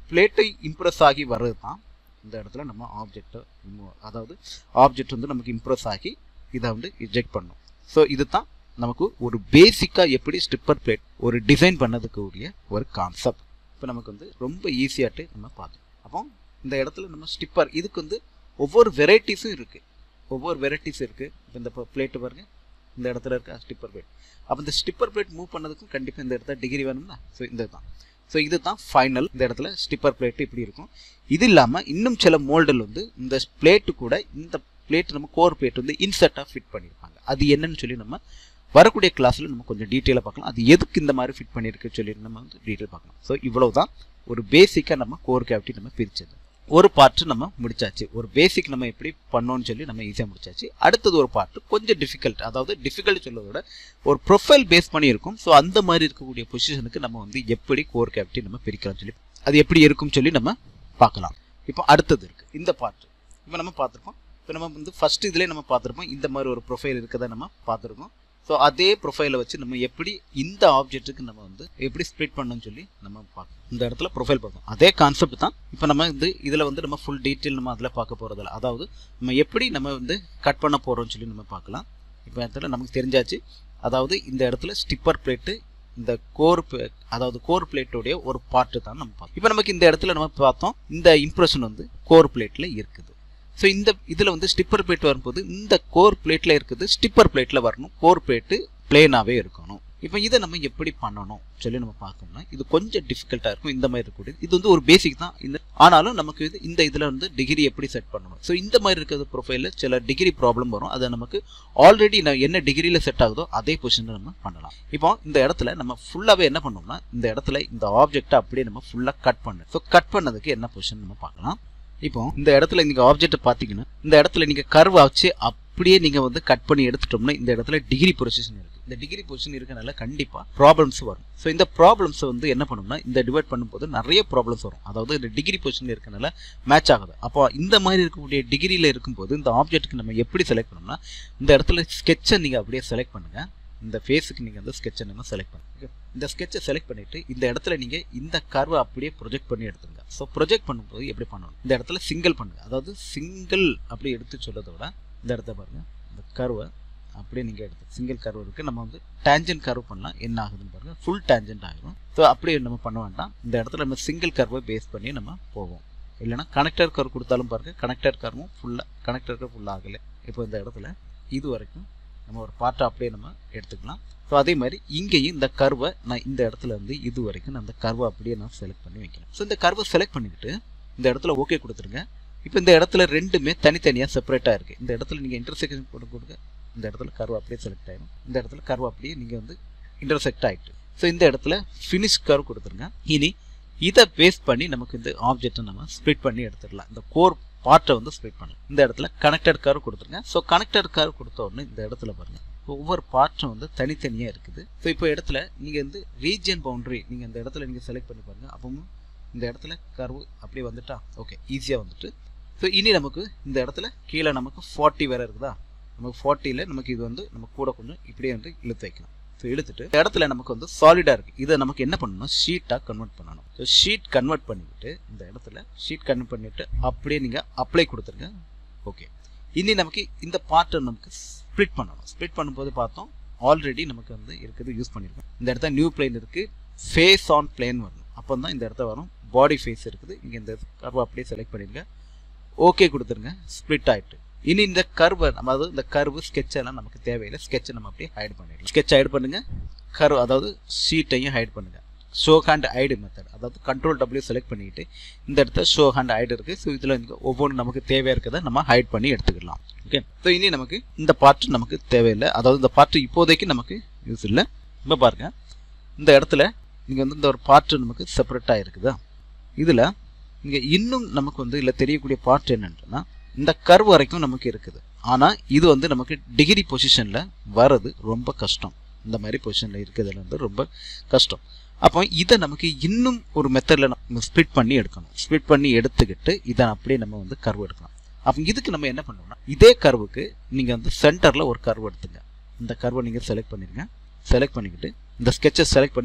பிளேட்டை இம்ப்ரெஸ் ஆகி வர்றது தான் இந்த இடத்துல நம்ம ஆப்ஜெக்டை அதாவது ஆப்ஜெக்ட் வந்து நமக்கு இம்ப்ரெஸ் ஆகி இதை வந்து ரிஜெக்ட் பண்ணும் ஸோ இது தான் நமக்கு ஒரு பேசிக்காக எப்படி ஸ்டிப்பர் பிளேட் ஒரு டிசைன் பண்ணதுக்கு உரிய ஒரு கான்செப்ட் இப்போ நமக்கு வந்து ரொம்ப ஈஸியாட்டு நம்ம பார்த்தோம் அப்போ இந்த இடத்துல நம்ம ஸ்டிப்பர் இதுக்கு வந்து ஒவ்வொரு வெரைட்டிஸும் இருக்குது ஒவ்வொரு வெரைட்டிஸ் இருக்குது இப்போ இந்த பிளேட்டு பாருங்க இந்த இடத்துல இருக்க ஸ்டிப்பர் பிளேட் அப்போ இந்த ஸ்டிப்பர் பிளேட் மூவ் பண்ணதுக்கும் கண்டிப்பாக இந்த இடத்துல டிகிரி வேணும்னா ஸோ இந்த தான் ஸோ இது தான் ஃபைனல் இந்த இடத்துல ஸ்டிப்பர் பிளேட்டு இப்படி இருக்கும் இது இல்லாமல் இன்னும் சில மோல்டில் வந்து இந்த பிளேட்டு கூட இந்த பிளேட் நம்ம கோர் பிளேட் வந்து இன்செர்ட்டாக ஃபிட் பண்ணியிருப்பாங்க அது என்னன்னு சொல்லி நம்ம வரக்கூடிய கிளாஸில் நம்ம கொஞ்சம் டீட்டெயிலாக பார்க்கலாம் அது எதுக்கு இந்த மாதிரி ஃபிட் பண்ணியிருக்கு சொல்லி நம்ம வந்து டீட்டெயில் பார்க்கலாம் ஸோ இவ்வளோ தான் ஒரு பேசிக்காக நம்ம கோர் கேவிட்டி நம்ம பிரிச்சது ஒரு பார்ட் நம்ம முடிச்சாச்சு ஒரு பேசிக் நம்ம எப்படி பண்ணோம்னு சொல்லி நம்ம ஈஸியாக முடிச்சாச்சு அடுத்தது ஒரு பார்ட் கொஞ்சம் டிஃபிகல்ட் அதாவது டிஃபிகல்ட் சொல்றதோட ஒரு ப்ரொஃபைல் பேஸ் பண்ணி இருக்கும் ஸோ அந்த மாதிரி இருக்கக்கூடிய பொசிஷனுக்கு நம்ம வந்து எப்படி கோர் கேவிட்டி நம்ம பிரிக்கலாம் சொல்லி அது எப்படி இருக்கும் சொல்லி நம்ம பார்க்கலாம் இப்போ அடுத்தது இருக்கு இந்த பார்ட் இப்போ நம்ம பார்த்துருக்கோம் இப்போ நம்ம வந்து ஃபர்ஸ்ட் இதுலேயே நம்ம பார்த்துருப்போம் இந்த மாதிரி ஒரு ப்ரொஃபைல் இருக்கதை நம்ம பார்த்துருக்கோம் ஸோ அதே ப்ரொஃபைலை வச்சு நம்ம எப்படி இந்த ஆப்ஜெக்ட்டுக்கு நம்ம வந்து எப்படி ஸ்ப்ளிட் பண்ணணும்னு சொல்லி நம்ம பார்க்கணும் இந்த இடத்துல ப்ரொஃபைல் பார்க்கணும் அதே கான்செப்ட் தான் இப்போ நம்ம வந்து இதில் வந்து நம்ம ஃபுல் டீட்டெயில் நம்ம அதில் பார்க்க போகிறதில்ல அதாவது நம்ம எப்படி நம்ம வந்து கட் பண்ண போகிறோம்னு சொல்லி நம்ம பார்க்கலாம் இப்போ இடத்துல நமக்கு தெரிஞ்சாச்சு அதாவது இந்த இடத்துல ஸ்டிப்பர் பிளேட்டு இந்த கோர் அதாவது கோர் பிளேட்டோடைய ஒரு பார்ட்டு தான் நம்ம பார்த்தோம் இப்போ நமக்கு இந்த இடத்துல நம்ம பார்த்தோம் இந்த இம்ப்ரெஷன் வந்து கோர் பிளேட்டில் இருக்குது ஸோ இந்த இதில் வந்து ஸ்டிப்பர் பிளேட் வரும்போது இந்த கோர் பிளேட்டில் இருக்குது ஸ்டிப்பர் பிளேட்டில் வரணும் கோர் பிளேட்டு பிளேனாகவே இருக்கணும் இப்போ இதை நம்ம எப்படி பண்ணணும் சொல்லி நம்ம பார்க்கணும்னா இது கொஞ்சம் டிஃபிகல்ட்டாக இருக்கும் இந்த மாதிரி இருக்கக்கூடியது இது வந்து ஒரு பேசிக் தான் இந்த ஆனாலும் நமக்கு இது இந்த இதில் வந்து டிகிரி எப்படி செட் பண்ணணும் ஸோ இந்த மாதிரி இருக்கிற ப்ரொஃபைலில் சில டிகிரி ப்ராப்ளம் வரும் அதை நமக்கு ஆல்ரெடி நான் என்ன டிகிரியில் செட் ஆகுதோ அதே பொசிஷனில் நம்ம பண்ணலாம் இப்போ இந்த இடத்துல நம்ம ஃபுல்லாகவே என்ன பண்ணோம்னா இந்த இடத்துல இந்த ஆப்ஜெக்டை அப்படியே நம்ம ஃபுல்லாக கட் பண்ணு ஸோ கட் பண்ணதுக்கு என்ன பொசிஷன் நம்ம பார்க்கலாம் இப்போ இந்த இடத்துல நீங்க ஆப்ஜெக்ட் பாத்தீங்கன்னா இந்த இடத்துல நீங்க கர்வ் வச்சு அப்படியே நீங்க வந்து கட் பண்ணி எடுத்துட்டோம்னா இந்த இடத்துல டிகிரி பொசிஷன் இருக்கு இந்த டிகிரி பொசிஷன் இருக்கனால கண்டிப்பா ப்ராப்ளம்ஸ் வரும் ஸோ இந்த ப்ராப்ளம்ஸ் வந்து என்ன பண்ணணும்னா இந்த டிவைட் பண்ணும்போது நிறைய ப்ராப்ளம்ஸ் வரும் அதாவது இந்த டிகிரி பொசிஷன் இருக்கனால மேட்ச் ஆகுது அப்போ இந்த மாதிரி இருக்கக்கூடிய டிகிரியில் இருக்கும்போது இந்த ஆப்ஜெக்ட்டுக்கு நம்ம எப்படி செலக்ட் பண்ணோம்னா இந்த இடத்துல ஸ்கெட்சை நீங்க அப்படியே செலக்ட் பண்ணுங்க இந்த ஃபேஸுக்கு நீங்கள் வந்து ஸ்கெட்சை நம்ம செலக்ட் பண்ணுங்க இந்த ஸ்கெட்சை செலக்ட் பண்ணிவிட்டு இந்த இடத்துல நீங்கள் இந்த கர்வை அப்படியே ப்ரொஜெக்ட் பண்ணி எடுத்துருங்க ஸோ ப்ரொஜெக்ட் பண்ணும்போது எப்படி பண்ணணும் இந்த இடத்துல சிங்கிள் பண்ணுங்க அதாவது சிங்கிள் அப்படி எடுத்து சொல்றதை விட இந்த இடத்த பாருங்க இந்த கர்வை அப்படியே நீங்கள் எடுத்து சிங்கிள் கர்வ் இருக்குது நம்ம வந்து டேஞ்சன்ட் கர்வ் பண்ணலாம் என்ன ஆகுதுன்னு பாருங்க ஃபுல் டேஞ்சன்ட் ஆகிடும் ஸோ அப்படியே நம்ம பண்ண வேண்டாம் இந்த இடத்துல நம்ம சிங்கிள் கர்வை பேஸ் பண்ணி நம்ம போவோம் இல்லைனா கனெக்டர் கர்வ் கொடுத்தாலும் பாருங்க கனெக்டர் கர்வும் ஃபுல்லாக கனெக்டர் கர்வ் ஃபுல் ஆகலை இப்போ இந்த இடத்துல இது வரைக்கும் நம்ம ஒரு பார்ட்டை அப்படியே நம்ம எடுத்துக்கலாம் ஸோ அதே மாதிரி இங்கேயும் இந்த கர்வை நான் இந்த இடத்துல வந்து இது வரைக்கும் நான் அந்த கர்வை அப்படியே நான் செலக்ட் பண்ணி வைக்கிறேன் ஸோ இந்த கர்வை செலக்ட் பண்ணிக்கிட்டு இந்த இடத்துல ஓகே கொடுத்துருங்க இப்போ இந்த இடத்துல ரெண்டுமே தனித்தனியாக செப்பரேட்டாக இருக்குது இந்த இடத்துல நீங்கள் இன்டர்செக்ஷன் போட்டு கொடுங்க இந்த இடத்துல கர்வ் அப்படியே செலக்ட் ஆகிடும் இந்த இடத்துல கர்வ் அப்படியே நீங்கள் வந்து இன்டர்செக்ட் ஆகிட்டு ஸோ இந்த இடத்துல ஃபினிஷ் கர்வ் கொடுத்துருங்க இனி இதை பேஸ் பண்ணி நமக்கு இந்த ஆப்ஜெக்டை நம்ம ஸ்ப்ளிட் பண்ணி எடுத்துடலாம் இந்த கோர் பார்ட்டை வந்து ஸ்ப்ளிட் பண்ணலாம் இந்த இடத்துல கனெக்டட் கர்வ் கொடுத்துருங்க ஸோ கனெக்டட் கர்வ் கொடுத்த உடனே இந்த இடத்துல பாருங்க ஒவ்வொரு பார்ட்டும் வந்து தனித்தனியாக இருக்குது ஸோ இப்போ இடத்துல நீங்கள் வந்து ரீஜியன் பவுண்டரி நீங்கள் இந்த இடத்துல நீங்கள் செலக்ட் பண்ணி பாருங்கள் அப்பவும் இந்த இடத்துல கர்வு அப்படியே வந்துட்டா ஓகே ஈஸியாக வந்துட்டு ஸோ இனி நமக்கு இந்த இடத்துல கீழே நமக்கு ஃபார்ட்டி வேறு இருக்குதா நமக்கு ஃபார்ட்டியில் நமக்கு இது வந்து நம்ம கூட கொஞ்சம் இப்படியே வந்து இழுத்து வைக்கலாம் ஸோ இழுத்துட்டு இந்த இடத்துல நமக்கு வந்து சாலிடாக இருக்குது இதை நமக்கு என்ன பண்ணணும் ஷீட்டாக கன்வெர்ட் பண்ணணும் ஸோ ஷீட் கன்வெர்ட் பண்ணிவிட்டு இந்த இடத்துல ஷீட் கன்வெர்ட் பண்ணிவிட்டு அப்படியே நீங்கள் அப்ளை கொடுத்துருங்க ஓகே இனி நமக்கு இந்த பார்ட்டை நமக்கு ஸ்ப்ளிட் பண்ணணும் ஸ்ப்ளிட் பண்ணும்போது பார்த்தோம் ஆல்ரெடி நமக்கு வந்து இருக்குது யூஸ் பண்ணியிருக்கோம் இந்த இடத்துல நியூ பிளேன் இருக்குது ஃபேஸ் ஆன் பிளேன் வரணும் அப்போ தான் இந்த இடத்த வரும் பாடி ஃபேஸ் இருக்குது இங்கே இந்த கர்வை அப்படியே செலக்ட் பண்ணிடுங்க ஓகே கொடுத்துருங்க ஸ்ப்ளிட் ஆகிட்டு இனி இந்த கர்வை நம்ம அதாவது இந்த கர்வு ஸ்கெட்ச் எல்லாம் நமக்கு தேவையில்லை ஸ்கெட்சை நம்ம அப்படியே ஹைட் பண்ணிடலாம் ஸ்கெட்ச் ஹைட் பண்ணுங்க கர்வ் அதாவது ஷீட்டையும் ஹைட் பண்ணுங்க ஷோ ஹேண்ட் ஐடு மெத்தட் அதாவது கண்ட்ரோல் டபிள்யூ செலக்ட் பண்ணிக்கிட்டு இந்த இடத்துல ஷோ ஹேண்ட் ஐடு இருக்குது ஸோ இதில் ஒவ்வொன்றும் நமக்கு தேவையாக இருக்கிறத நம்ம ஹைட் பண்ணி எடுத்துக்கலாம் ஓகே ஸோ இனி நமக்கு இந்த பார்ட்டு நமக்கு தேவையில்லை அதாவது இந்த பார்ட்டு இப்போதைக்கு நமக்கு யூஸ் இல்லை இப்போ பாருங்கள் இந்த இடத்துல இங்கே வந்து இந்த ஒரு பார்ட்டு நமக்கு செப்பரேட்டாக இருக்குதா இதில் இங்கே இன்னும் நமக்கு வந்து இதில் தெரியக்கூடிய பார்ட் என்னன்னா இந்த கர்வ் வரைக்கும் நமக்கு இருக்குது ஆனால் இது வந்து நமக்கு டிகிரி பொசிஷனில் வர்றது ரொம்ப கஷ்டம் இந்த மாதிரி பொசிஷனில் இருக்கிறதுல வந்து ரொம்ப கஷ்டம் அப்போ இதை நமக்கு இன்னும் ஒரு மெத்தடில் நம்ம ஸ்ப்ளிட் பண்ணி எடுக்கணும் ஸ்ப்ளிட் பண்ணி எடுத்துக்கிட்டு இதை அப்படியே நம்ம வந்து கர்வ் எடுக்கலாம் அப்போ இதுக்கு நம்ம என்ன பண்ணணும்னா இதே கர்வுக்கு நீங்கள் வந்து சென்டரில் ஒரு கர்வ் எடுத்துங்க இந்த கர்வை நீங்கள் செலக்ட் பண்ணிடுங்க செலக்ட் பண்ணிக்கிட்டு இந்த ஸ்கெட்சை செலக்ட் பண்ணி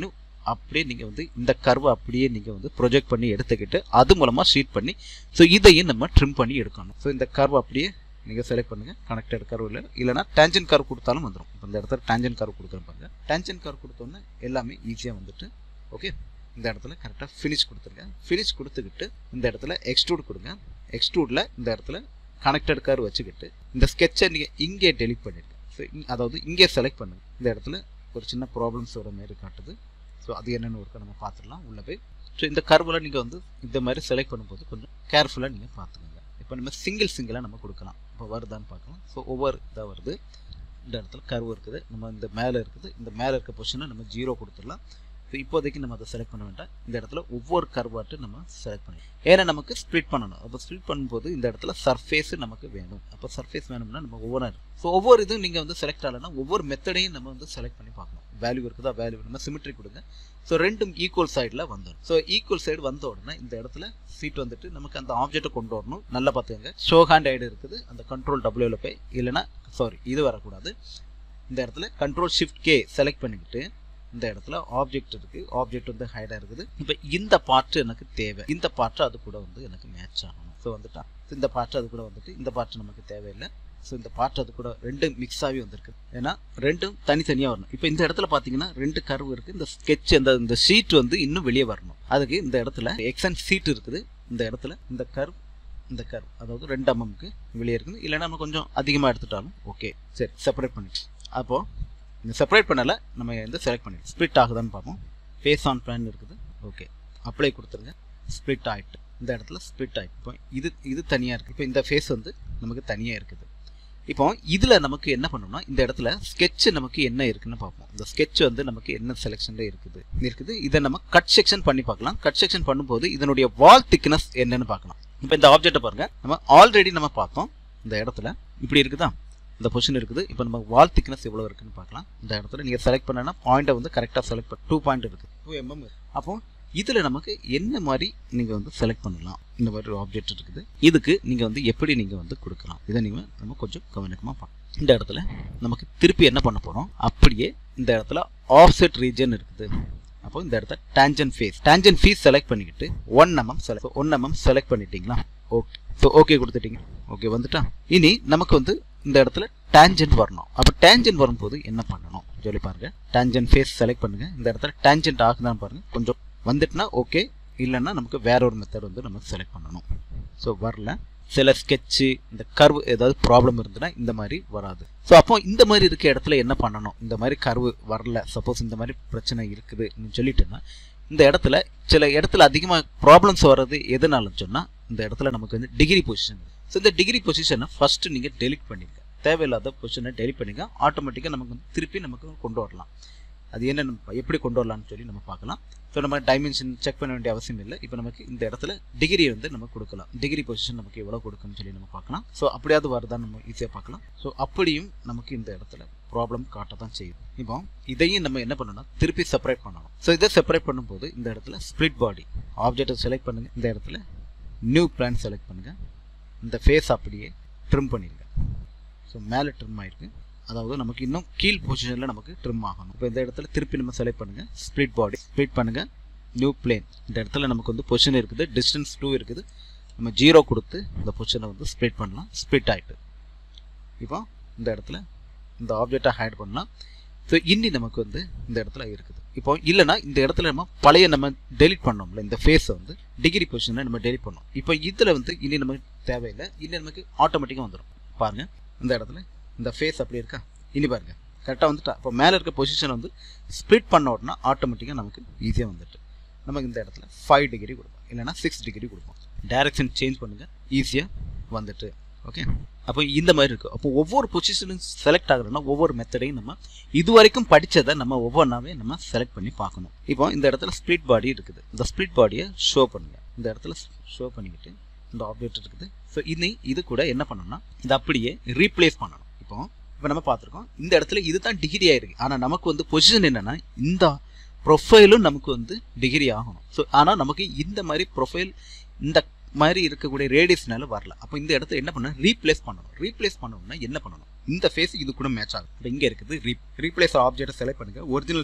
அப்படியே நீங்கள் வந்து இந்த கர்வை அப்படியே நீங்கள் வந்து ப்ரொஜெக்ட் பண்ணி எடுத்துக்கிட்டு அது மூலமாக ஷீட் பண்ணி ஸோ இதையும் நம்ம ட்ரிம் பண்ணி எடுக்கணும் ஸோ இந்த கர்வ் அப்படியே நீங்கள் செலக்ட் பண்ணுங்கள் கனெக்டட் கர்வ் இல்லை இல்லைனா டேஞ்சன் கர்வ் கொடுத்தாலும் வந்துடும் இப்போ இந்த இடத்துல டேஞ்சன் கர்வ் கொடுக்குறேன் பாருங்க டேஞ்சன் கர்வ் கொடுத்தோன்னே எல்லாமே ஈஸியாக வந்துட்டு ஓகே இந்த இடத்துல கரெக்டாக ஃபினிஷ் கொடுத்துருங்க ஃபினிஷ் கொடுத்துக்கிட்டு இந்த இடத்துல எக்ஸ்ட்ரூட் கொடுங்க எக்ஸ்ட்ரூடில் இந்த இடத்துல கனெக்டட் கர்வ் வச்சுக்கிட்டு இந்த ஸ்கெட்சை நீங்கள் இங்கே டெலிட் பண்ணிடுங்க ஸோ அதாவது இங்கே செலக்ட் பண்ணுங்க இந்த இடத்துல ஒரு சின்ன ப்ராப்ளம்ஸ் வர மாதிரி காட்டுது ஸோ அது என்னென்னு ஒருக்க நம்ம பார்த்துடலாம் உள்ளே போய் ஸோ இந்த கர்வில் நீங்கள் வந்து இந்த மாதிரி செலக்ட் பண்ணும்போது கொஞ்சம் கேர்ஃபுல்லாக நீங்கள் பார்த்துக்கோங்க இப்போ நம்ம சிங்கிள் சிங்கிளாக நம்ம கொடுக்கலாம் இப்போ வருதான்னு பார்க்கலாம் ஸோ ஒவ்வொரு இதாக வருது இந்த இடத்துல கர்வ் இருக்குது நம்ம இந்த மேலே இருக்குது இந்த மேலே இருக்க பொசிஷனை நம்ம ஜீரோ கொடுத்துடலாம் ஸோ இப்போதைக்கு நம்ம அதை செலக்ட் பண்ண வேண்டாம் இந்த இடத்துல ஒவ்வொரு கர்வாட்டு நம்ம செலக்ட் பண்ணி ஏன்னா நமக்கு ஸ்ப்ளிட் பண்ணணும் அப்போ ஸ்ப்ளிட் பண்ணும்போது இந்த இடத்துல சர்ஃபேஸ் நமக்கு வேணும் அப்போ சர்ஃபேஸ் வேணும்னா நம்ம ஒவ்வொரு ஸோ ஒவ்வொரு இதுவும் நீங்கள் வந்து செலக்ட் ஆகலைன்னா ஒவ்வொரு மெத்தடையும் நம்ம வந்து செலக்ட் பண்ணி பார்க்கணும் வேல்யூ இருக்குதா வேல்யூ நம்ம சிமெட்ரி கொடுங்க ஸோ ரெண்டும் ஈக்குவல் சைடில் வந்துடும் ஸோ ஈக்குவல் சைடு வந்த உடனே இந்த இடத்துல சீட் வந்துட்டு நமக்கு அந்த ஆப்ஜெக்ட்டை கொண்டு வரணும் நல்லா பார்த்துக்கங்க ஷோ ஹேண்ட் ஐடு இருக்குது அந்த கண்ட்ரோல் டபுள்யூவில் போய் இல்லைனா சாரி இது வரக்கூடாது இந்த இடத்துல கண்ட்ரோல் ஷிஃப்ட் கே செலக்ட் பண்ணிக்கிட்டு இந்த இடத்துல ஆப்ஜெக்ட் இருக்கு ஆப்ஜெக்ட் வந்து ஹைடாக இருக்குது இப்போ இந்த பார்ட் எனக்கு தேவை இந்த பார்ட் அது கூட வந்து எனக்கு மேட்ச் ஆகணும் ஸோ வந்துட்டா இந்த பார்ட் அது கூட வந்துட்டு இந்த பார்ட் நமக்கு தேவையில்லை ஸோ இந்த பார்ட் அது கூட ரெண்டும் மிக்ஸ் ஆகி வந்திருக்கு ஏன்னா ரெண்டும் தனித்தனியாக வரணும் இப்போ இந்த இடத்துல பார்த்தீங்கன்னா ரெண்டு கர்வ் இருக்குது இந்த ஸ்கெட்ச் இந்த இந்த ஷீட் வந்து இன்னும் வெளியே வரணும் அதுக்கு இந்த இடத்துல எக்ஸன் சீட் இருக்குது இந்த இடத்துல இந்த கர்வ் இந்த கர்வ் அதாவது ரெண்டு எம்எம்க்கு வெளியே இருக்குது இல்லைன்னா நம்ம கொஞ்சம் அதிகமாக எடுத்துட்டாலும் ஓகே சரி செப்பரேட் பண்ணிட்டு அப்போது இந்த செப்பரேட் பண்ணலை நம்ம வந்து செலக்ட் பண்ணிடுவோம் ஸ்ப்ளிட் ஆகுதான்னு பார்ப்போம் ஃபேஸ் ஆன் பிளான் இருக்குது ஓகே அப்ளை கொடுத்துருங்க ஸ்ப்ளிட் ஆகிட்டு இந்த இடத்துல ஸ்ப்ளிட் ஆகிட்டு இப்போ இது இது தனியாக இருக்குது இப்போ இந்த ஃபேஸ் வந்து நமக்கு தனியாக இருக்குது இப்போ இதில் நமக்கு என்ன பண்ணணும்னா இந்த இடத்துல ஸ்கெட்ச் நமக்கு என்ன இருக்குன்னு பார்ப்போம் இந்த ஸ்கெட்ச் வந்து நமக்கு என்ன செலெக்ஷனில் இருக்குது இருக்குது இதை நம்ம கட் செக்ஷன் பண்ணி பார்க்கலாம் கட் செக்ஷன் பண்ணும்போது இதனுடைய வால் திக்னஸ் என்னன்னு பார்க்கலாம் இப்போ இந்த ஆப்ஜெக்ட்டை பாருங்க நம்ம ஆல்ரெடி நம்ம பார்த்தோம் இந்த இடத்துல இப்படி இருக்குதா இந்த பொசிஷன் இருக்குது இப்போ நம்ம வால் திக்னஸ் எவ்வளோ இருக்குன்னு பார்க்கலாம் இந்த இடத்துல நீங்கள் செலக்ட் பண்ணனா பாயிண்ட்டை வந்து கரெக்டாக செலக்ட் பண்ண டூ பாயிண்ட் இருக்குது டூ எம்எம் அப்போ இதில் நமக்கு என்ன மாதிரி நீங்கள் வந்து செலக்ட் பண்ணலாம் இந்த மாதிரி ஒரு ஆப்ஜெக்ட் இருக்குது இதுக்கு நீங்கள் வந்து எப்படி நீங்கள் வந்து கொடுக்கலாம் இதை நீங்கள் நம்ம கொஞ்சம் கவனமாக பார்க்கலாம் இந்த இடத்துல நமக்கு திருப்பி என்ன பண்ண போகிறோம் அப்படியே இந்த இடத்துல ஆஃப்செட் ரீஜன் இருக்குது அப்போ இந்த இடத்துல tangent face tangent face select பண்ணிக்கிட்டு one mm select one mm select பண்ணிட்டீங்களா ஓகே ஸோ ஓகே கொடுத்துட்டீங்க ஓகே வந்துட்டா இனி நமக்கு வந்து இந்த இடத்துல டேஞ்சன்ட் வரணும் அப்போ டேஞ்சன்ட் வரும்போது என்ன பண்ணணும் சொல்லி பாருங்க டேஞ்சன்ட் ஃபேஸ் செலக்ட் பண்ணுங்க இந்த இடத்துல டேஞ்சன்ட் ஆகுதான்னு பாருங்க கொஞ்சம் வந்துட்டுனா ஓகே இல்லைன்னா நமக்கு வேற ஒரு மெத்தட் வந்து நம்ம செலக்ட் பண்ணணும் ஸோ வரல சில ஸ்கெட்சு இந்த கர்வ் ஏதாவது ப்ராப்ளம் இருந்ததுன்னா இந்த மாதிரி வராது ஸோ அப்போ இந்த மாதிரி இருக்க இடத்துல என்ன பண்ணணும் இந்த மாதிரி கர்வு வரல சப்போஸ் இந்த மாதிரி பிரச்சனை இருக்குதுன்னு சொல்லிட்டேன்னா இந்த இடத்துல சில இடத்துல அதிகமாக ப்ராப்ளம்ஸ் வர்றது எதனாலன்னு சொன்னால் இந்த இடத்துல நமக்கு வந்து டிகிரி பொசிஷன் ஸோ இந்த டிகிரி பொசிஷனை ஃபஸ்ட்டு நீங்கள் டெலிட் பண்ணிடுங்க தேவையில்லாத பொசிஷனை டெலிட் பண்ணிங்க ஆட்டோமேட்டிக்காக நமக்கு வந்து திருப்பி நமக்கு கொண்டு வரலாம் அது என்ன நம்ம எப்படி கொண்டு வரலாம்னு சொல்லி நம்ம பார்க்கலாம் ஸோ நம்ம டைமென்ஷன் செக் பண்ண வேண்டிய அவசியம் இல்லை இப்போ நமக்கு இந்த இடத்துல டிகிரி வந்து நம்ம கொடுக்கலாம் டிகிரி பொசிஷன் நமக்கு எவ்வளோ கொடுக்குன்னு சொல்லி நம்ம பார்க்கலாம் ஸோ அப்படியாவது வருதான்னு நம்ம ஈஸியாக பார்க்கலாம் ஸோ அப்படியும் நமக்கு இந்த இடத்துல ப்ராப்ளம் காட்ட தான் செய்யுது இப்போ இதையும் நம்ம என்ன பண்ணணும்னா திருப்பி செப்பரேட் பண்ணணும் ஸோ இதை செப்பரேட் பண்ணும்போது இந்த இடத்துல ஸ்ப்ளிட் பாடி ஆப்ஜெக்டை செலக்ட் பண்ணுங்க இந்த இடத்துல நியூ பிளான் செலக்ட் பண்ணுங்க இந்த ஃபேஸ் அப்படியே ட்ரிம் பண்ணிடுங்க ஸோ மேலே ட்ரிம் ஆயிருக்கு அதாவது நமக்கு இன்னும் கீழ் பொசிஷனில் நமக்கு ட்ரிம் ஆகணும் இப்போ இந்த இடத்துல திருப்பி நம்ம செலக்ட் பண்ணுங்கள் ஸ்ப்ளிட் பாடி ஸ்ப்ளிட் பண்ணுங்கள் நியூ பிளேன் இந்த இடத்துல நமக்கு வந்து பொசிஷன் இருக்குது டிஸ்டன்ஸ் டூ இருக்குது நம்ம ஜீரோ கொடுத்து இந்த பொசிஷனை வந்து ஸ்ப்ளிட் பண்ணலாம் ஸ்ப்ளிட் ஆகிட்டு இப்போ இந்த இடத்துல இந்த ஆப்ஜெக்டை ஹைட் பண்ணலாம் ஸோ இன்னி நமக்கு வந்து இந்த இடத்துல இருக்குது இப்போ இல்லைனா இந்த இடத்துல நம்ம பழைய நம்ம டெலிட் பண்ணோம்ல இந்த ஃபேஸை வந்து டிகிரி பொசிஷனை நம்ம டெலிட் பண்ணோம் இப்போ இதில் வந்து இனி நமக்கு தேவையில்லை இனி நமக்கு ஆட்டோமேட்டிக்காக வந்துடும் பாருங்கள் இந்த இடத்துல இந்த ஃபேஸ் அப்படி இருக்கா இனி பாருங்க கரெக்டாக வந்துட்டா இப்போ மேலே இருக்க பொசிஷன் வந்து ஸ்ப்ளிட் பண்ண உடனே ஆட்டோமேட்டிக்காக நமக்கு ஈஸியாக வந்துட்டு நமக்கு இந்த இடத்துல ஃபைவ் டிகிரி கொடுப்போம் இல்லைனா சிக்ஸ் டிகிரி கொடுப்போம் டைரக்ஷன் சேஞ்ச் பண்ணுங்கள் ஈஸியாக வந்துட்டு ஓகே அப்போ இந்த மாதிரி இருக்குது அப்போ ஒவ்வொரு பொசிஷனும் செலக்ட் ஆகுறதுனா ஒவ்வொரு மெத்தடையும் நம்ம இது வரைக்கும் படித்ததை நம்ம ஒவ்வொன்றாவே நம்ம செலக்ட் பண்ணி பார்க்கணும் இப்போ இந்த இடத்துல ஸ்ப்ளிட் பாடி இருக்குது இந்த ஸ்ப்ளிட் பாடியை ஷோ பண்ணுங்க இந்த இடத்துல ஷோ பண்ணிக்கிட்டு இந்த ஆப்ஜெக்ட் இருக்குது ஸோ இனி இது கூட என்ன பண்ணணும்னா இது அப்படியே ரீப்ளேஸ் பண்ணணும் இப்போ இப்போ நம்ம பார்த்துருக்கோம் இந்த இடத்துல இதுதான் டிகிரி ஆயிருக்கு ஆனால் நமக்கு வந்து பொசிஷன் என்னன்னா இந்த ப்ரொஃபைலும் நமக்கு வந்து டிகிரி ஆகணும் ஸோ ஆனால் நமக்கு இந்த மாதிரி ப்ரொஃபைல் இந்த மாதிரி இருக்கக்கூடிய ரேடியஸ்னால வரல அப்போ இந்த இடத்துல என்ன பண்ணணும் ரீப்ளேஸ் பண்ணணும் ரீப்ளேஸ் பண்ணணும்னா என்ன பண்ணணும் இந்த ஃபேஸ் இது கூட மேட்ச் ஆகும் இப்போ இங்கே இருக்குது ரீ ரீப்ளேஸ் ஆப்ஜெக்ட்டை செலக்ட் பண்ணுங்க ஒரிஜினல் ஃபேஸ்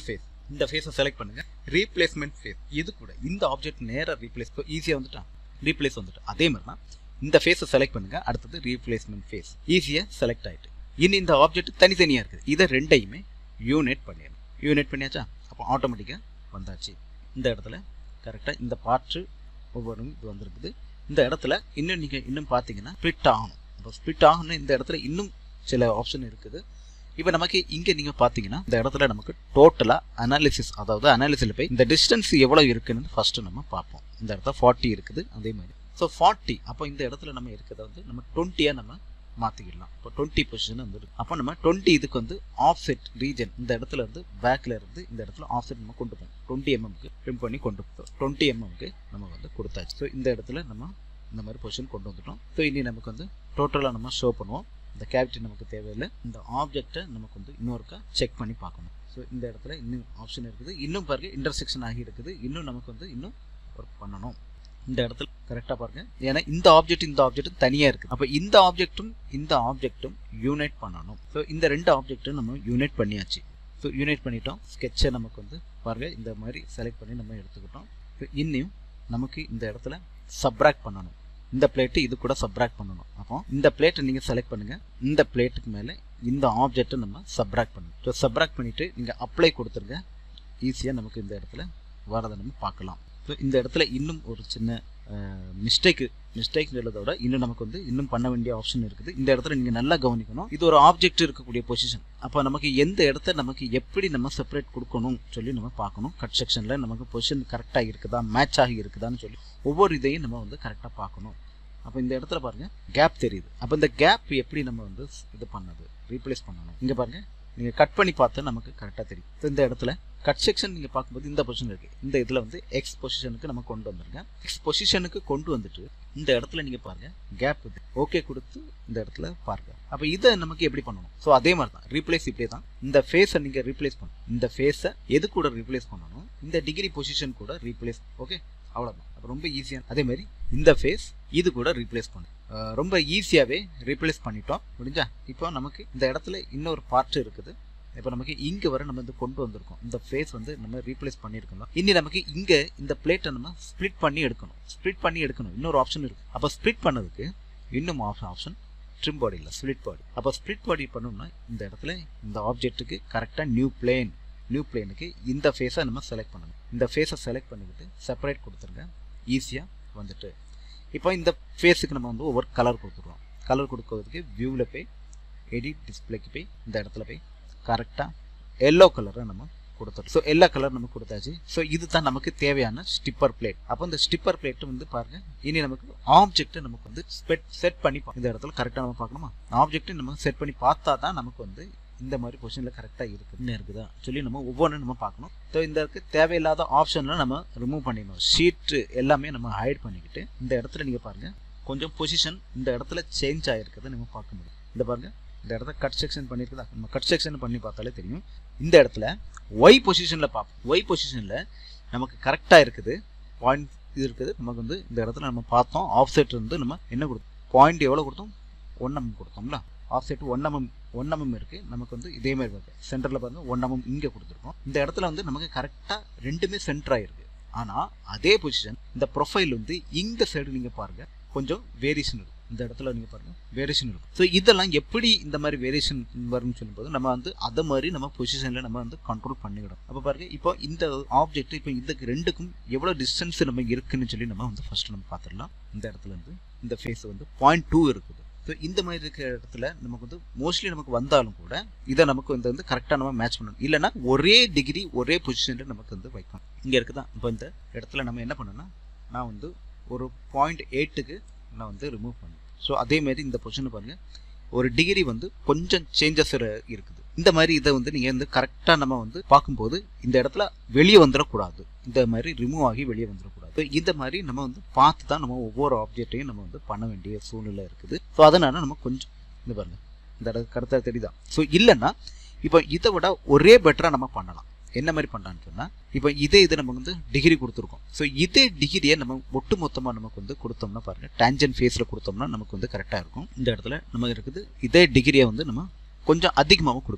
இந்த ஃபேஸை செலக்ட் பண்ணுங்க ரீப்ளேஸ்மெண்ட் ஃபேஸ் இது கூட இந்த ஆப்ஜெக்ட் நேராக ரீப்ளேஸ் ஈஸியாக வந்துட்டான் ரீப்ளேஸ் வந்துட்டு அதே மாதிரி தான் இந்த ஃபேஸை செலக்ட் பண்ணுங்க அடுத்தது ரீப்ளேஸ்மெண்ட் ஃபேஸ் ஈஸியாக செலக்ட் ஆயிட்டு இனி இந்த ஆப்ஜெக்ட் தனித்தனியாக இருக்குது இதை ரெண்டையுமே யூனிட் பண்ணிடணும் யூனிட் பண்ணியாச்சா அப்போ ஆட்டோமேட்டிக்காக வந்தாச்சு இந்த இடத்துல கரெக்டாக இந்த பார்ட்டு ஒவ்வொரு இது வந்திருக்குது இந்த இடத்துல இன்னும் நீங்கள் இன்னும் பார்த்தீங்கன்னா ஸ்ப்ளிட் ஆகணும் இப்போ ஸ்ப்ளிட் ஆகணும் இந்த இடத்துல இன்னும் சில ஆப்ஷன் இருக்குது இப்போ நமக்கு இங்கே நீங்கள் பார்த்தீங்கன்னா இந்த இடத்துல நமக்கு டோட்டலாக அனாலிசிஸ் அதாவது அனாலிசிஸில் போய் இந்த டிஸ்டன்ஸ் எவ்வளோ இருக்குன்னு ஃபஸ்ட்டு நம்ம பார்ப்போம் இந்த இடத்துல ஃபார்ட்டி இருக்குது அதே மாதிரி ஸோ ஃபார்ட்டி அப்போ இந்த இடத்துல நம்ம இருக்கிறத வந்து நம்ம டுவெண்ட்டியாக நம்ம மாற்றிக்கிடலாம் இப்போ டுவெண்ட்டி பொசிஷன் வந்து அப்போ நம்ம டுவெண்ட்டி இதுக்கு வந்து ஆஃப்செட் ரீஜன் இந்த இடத்துல இருந்து பேக்கில் இருந்து இந்த இடத்துல ஆஃப்செட் நம்ம கொண்டு போவோம் டுவெண்ட்டி எம்எம்க்கு ட்ரிம் பண்ணி கொண்டு போவோம் டுவெண்ட்டி எம்எம்க்கு நம்ம வந்து கொடுத்தாச்சு ஸோ இந்த இடத்துல நம்ம இந்த மாதிரி பொசிஷன் கொண்டு வந்துட்டோம் ஸோ இனி நமக்கு வந்து டோட்டலாக நம்ம ஷோ பண்ணுவோம் இந்த கேவிட்டி நமக்கு தேவையில்லை இந்த ஆப்ஜெக்டை நமக்கு வந்து இன்னொருக்கா செக் பண்ணி பார்க்கணும் ஸோ இந்த இடத்துல இன்னும் ஆப்ஷன் இருக்குது இன்னும் பாருங்க இன்டர்செக்ஷன் ஆகி இருக்குது இன்னும் நமக்கு வந்து இன்னும் ஒர்க் பண்ணணும் இந்த இடத்துல கரெக்டாக பாருங்க ஏன்னா இந்த ஆப்ஜெக்ட் இந்த ஆப்ஜெக்ட்டும் தனியாக இருக்குது அப்போ இந்த ஆப்ஜெக்ட்டும் இந்த ஆப்ஜெக்ட்டும் யூனைட் பண்ணணும் ஸோ இந்த ரெண்டு ஆப்ஜெக்ட்டும் நம்ம யூனைட் பண்ணியாச்சு ஸோ யூனைட் பண்ணிட்டோம் ஸ்கெட்சை நமக்கு வந்து பாருங்க இந்த மாதிரி செலக்ட் பண்ணி நம்ம எடுத்துக்கிட்டோம் இன்னும் நமக்கு இந்த இடத்துல சப்ராக்ட் பண்ணணும் இந்த பிளேட்டு இது கூட சப்ராக்ட் பண்ணணும் அப்போ இந்த பிளேட்டை நீங்கள் செலக்ட் பண்ணுங்க இந்த பிளேட்டுக்கு மேலே இந்த ஆப்ஜெக்ட்டை நம்ம சப்ராக்ட் பண்ணணும் ஸோ சப்ராக்ட் பண்ணிவிட்டு நீங்கள் அப்ளை கொடுத்துருங்க ஈஸியாக நமக்கு இந்த இடத்துல வரதை நம்ம பார்க்கலாம் ஸோ இந்த இடத்துல இன்னும் ஒரு சின்ன மிஸ்டேக்கு மிஸ்டேக் விட இன்னும் நமக்கு வந்து இன்னும் பண்ண வேண்டிய ஆப்ஷன் இருக்குது இந்த இடத்துல நீங்கள் நல்லா கவனிக்கணும் இது ஒரு ஆப்ஜெக்ட் இருக்கக்கூடிய பொசிஷன் அப்போ நமக்கு எந்த இடத்த நமக்கு எப்படி நம்ம செப்பரேட் கொடுக்கணும் சொல்லி நம்ம பார்க்கணும் கட் செக்ஷனில் நமக்கு பொசிஷன் கரெக்டாக இருக்குதா மேட்ச் ஆகி இருக்குதான்னு சொல்லி ஒவ்வொரு இதையும் நம்ம வந்து கரெக்டாக பார்க்கணும் அப்போ இந்த இடத்துல பாருங்கள் கேப் தெரியுது அப்போ இந்த கேப் எப்படி நம்ம வந்து இது பண்ணது ரீப்ளேஸ் பண்ணணும் இங்கே பாருங்கள் நீங்கள் கட் பண்ணி பார்த்தா நமக்கு கரெக்டாக தெரியும் ஸோ இந்த இடத்துல கட் செக்ஷன் நீங்கள் பார்க்கும்போது இந்த பொசிஷன் இருக்குது இந்த இதில் வந்து எக்ஸ் பொசிஷனுக்கு நம்ம கொண்டு வந்துருங்க எக்ஸ் பொசிஷனுக்கு கொண்டு வந்துட்டு இந்த இடத்துல நீங்கள் பாருங்கள் கேப் இது ஓகே கொடுத்து இந்த இடத்துல பாருங்க அப்போ இதை நமக்கு எப்படி பண்ணணும் ஸோ அதே மாதிரி தான் ரீப்ளேஸ் இப்படி தான் இந்த ஃபேஸை நீங்கள் ரீப்ளேஸ் பண்ணணும் இந்த ஃபேஸை எது கூட ரீப்ளேஸ் பண்ணணும் இந்த டிகிரி பொசிஷன் கூட ரீப்ளேஸ் ஓகே அவ்வளோதான் அப்போ ரொம்ப ஈஸியாக அதே மாதிரி இந்த ஃபேஸ் இது கூட ரீப்ளேஸ் பண்ணும் ரொம்ப ஈஸியாகவே ரீப்ளேஸ் பண்ணிட்டோம் முடிஞ்சா இப்போ நமக்கு இந்த இடத்துல இன்னொரு பார்ட் இருக்குது இப்போ நமக்கு இங்கே வர நம்ம வந்து கொண்டு வந்திருக்கோம் இந்த ஃபேஸ் வந்து நம்ம ரீப்ளேஸ் பண்ணியிருக்கோம் இனி நமக்கு இங்கே இந்த பிளேட்டை நம்ம ஸ்ப்ளிட் பண்ணி எடுக்கணும் ஸ்ப்ளிட் பண்ணி எடுக்கணும் இன்னொரு ஆப்ஷன் இருக்குது அப்போ ஸ்ப்ளிட் பண்ணதுக்கு இன்னும் ஆப்ஷன் ஆப்ஷன் ட்ரிம் பாடி இல்லை ஸ்ப்ளிட் பாடி அப்போ ஸ்ப்ளிட் பாடி பண்ணோம்னா இந்த இடத்துல இந்த ஆப்ஜெக்ட்டுக்கு கரெக்டாக நியூ பிளேன் நியூ பிளேனுக்கு இந்த ஃபேஸை நம்ம செலக்ட் பண்ணணும் இந்த ஃபேஸை செலக்ட் பண்ணிக்கிட்டு செப்பரேட் கொடுத்துருங்க ஈஸியாக வந்துட்டு இப்போ இந்த ஃபேஸுக்கு நம்ம வந்து ஒவ்வொரு கலர் கொடுத்துருவோம் கலர் கொடுக்கறதுக்கு வியூவில் போய் எடிட் டிஸ்பிளேக்கு போய் இந்த இடத்துல போய் கரெக்டாக எல்லோ கலரை நம்ம கொடுத்துரும் ஸோ எல்லா கலர் நம்ம கொடுத்தாச்சு ஸோ இதுதான் நமக்கு தேவையான ஸ்டிப்பர் பிளேட் அப்போ இந்த ஸ்டிப்பர் பிளேட் வந்து பாருங்க இனி நமக்கு ஆப்ஜெக்ட் நமக்கு வந்து ஸ்பெட் செட் பண்ணி இந்த இடத்துல கரெக்டாக நம்ம பார்க்கணுமா ஆப்ஜெக்ட் நம்ம செட் பண்ணி பார்த்தா தான் நமக்கு வந்து இந்த மாதிரி பொசிஷனில் கரெக்டாக இருக்குன்னு இருக்குதா சொல்லி நம்ம ஒவ்வொன்றும் நம்ம பார்க்கணும் ஸோ இந்த இருக்கு தேவையில்லாத ஆப்ஷன்லாம் நம்ம ரிமூவ் பண்ணிடணும் ஷீட்டு எல்லாமே நம்ம ஹைட் பண்ணிக்கிட்டு இந்த இடத்துல நீங்கள் பாருங்கள் கொஞ்சம் பொசிஷன் இந்த இடத்துல சேஞ்ச் ஆகிருக்கிறத நம்ம பார்க்க முடியும் இந்த பாருங்கள் இந்த இடத்துல கட் செக்ஷன் பண்ணியிருக்குதா நம்ம கட் செக்ஷன் பண்ணி பார்த்தாலே தெரியும் இந்த இடத்துல ஒய் பொசிஷனில் பார்ப்போம் ஒய் பொசிஷனில் நமக்கு கரெக்டாக இருக்குது பாயிண்ட் இது இருக்குது நமக்கு வந்து இந்த இடத்துல நம்ம பார்த்தோம் ஆஃப் செட் இருந்து நம்ம என்ன கொடுத்தோம் பாயிண்ட் எவ்வளோ கொடுத்தோம் ஒன் எம்எம் கொடுத்தோம்ல offset one mm one mm இருக்குது நமக்கு வந்து இதே மாதிரி வருது சென்டரில் பாருங்க ஒன் எம்எம் இங்கே கொடுத்துருக்கோம் இந்த இடத்துல வந்து நமக்கு கரெக்டாக ரெண்டுமே சென்டர் ஆகிருக்கு ஆனால் அதே பொசிஷன் இந்த ப்ரொஃபைல் வந்து இந்த சைடு நீங்கள் பாருங்கள் கொஞ்சம் வேரியேஷன் இருக்கும் இந்த இடத்துல நீங்கள் பாருங்கள் வேரியேஷன் இருக்கும் ஸோ இதெல்லாம் எப்படி இந்த மாதிரி வேரியேஷன் வரும்னு சொல்லும்போது நம்ம வந்து அதை மாதிரி நம்ம பொசிஷனில் நம்ம வந்து கண்ட்ரோல் பண்ணிவிடும் அப்போ பாருங்க இப்போ இந்த ஆப்ஜெக்ட் இப்போ இதுக்கு ரெண்டுக்கும் எவ்வளோ டிஸ்டன்ஸ் நம்ம இருக்குன்னு சொல்லி நம்ம வந்து ஃபர்ஸ்ட் நம்ம பார்த்துடலாம் இந்த இடத்துல இருந்து இந்த ஃபேஸ் வந்து பாயிண்ட் டூ இருக்குது ஸோ இந்த மாதிரி இருக்கிற இடத்துல நமக்கு வந்து மோஸ்ட்லி நமக்கு வந்தாலும் கூட இதை நமக்கு வந்து வந்து கரெக்டாக நம்ம மேட்ச் பண்ணணும் இல்லைனா ஒரே டிகிரி ஒரே பொசிஷனில் நமக்கு வந்து வைக்கணும் இங்கே இருக்குதா இப்போ இந்த இடத்துல நம்ம என்ன பண்ணோம்னா நான் வந்து ஒரு பாயிண்ட் எயிட்டுக்கு நான் வந்து ரிமூவ் பண்ணேன் ஸோ அதேமாரி இந்த பொசிஷனை பாருங்கள் ஒரு டிகிரி வந்து கொஞ்சம் சேஞ்சஸ் இருக்குது இந்த மாதிரி இதை வந்து நீங்கள் வந்து கரெக்டாக நம்ம வந்து பார்க்கும்போது இந்த இடத்துல வெளியே வந்துடக்கூடாது இந்த மாதிரி ரிமூவ் ஆகி வெளியே வந்துடக்கூடாது இந்த மாதிரி நம்ம வந்து பார்த்து தான் நம்ம ஒவ்வொரு ஆப்ஜெக்டையும் நம்ம வந்து பண்ண வேண்டிய சூழ்நிலை இருக்குது ஸோ அதனால நம்ம கொஞ்சம் இந்த பாருங்க இந்த இடத்துல கருத்தாக தெரியுதா ஸோ இல்லைன்னா இப்போ இதை விட ஒரே பெட்டராக நம்ம பண்ணலாம் என்ன மாதிரி பண்ணலான்னு சொன்னால் இப்போ இதே இது நமக்கு வந்து டிகிரி கொடுத்துருக்கோம் ஸோ இதே டிகிரியை நம்ம ஒட்டு மொத்தமாக நமக்கு வந்து கொடுத்தோம்னா பாருங்கள் டேஞ்சன் ஃபேஸில் கொடுத்தோம்னா நமக்கு வந்து கரெக்டாக இருக்கும் இந்த இடத்துல நம்ம இருக்குது இதே டிகிரியை வந்து நம்ம கொஞ்சம் அதிகமாகவும் கொடுக்கலாம்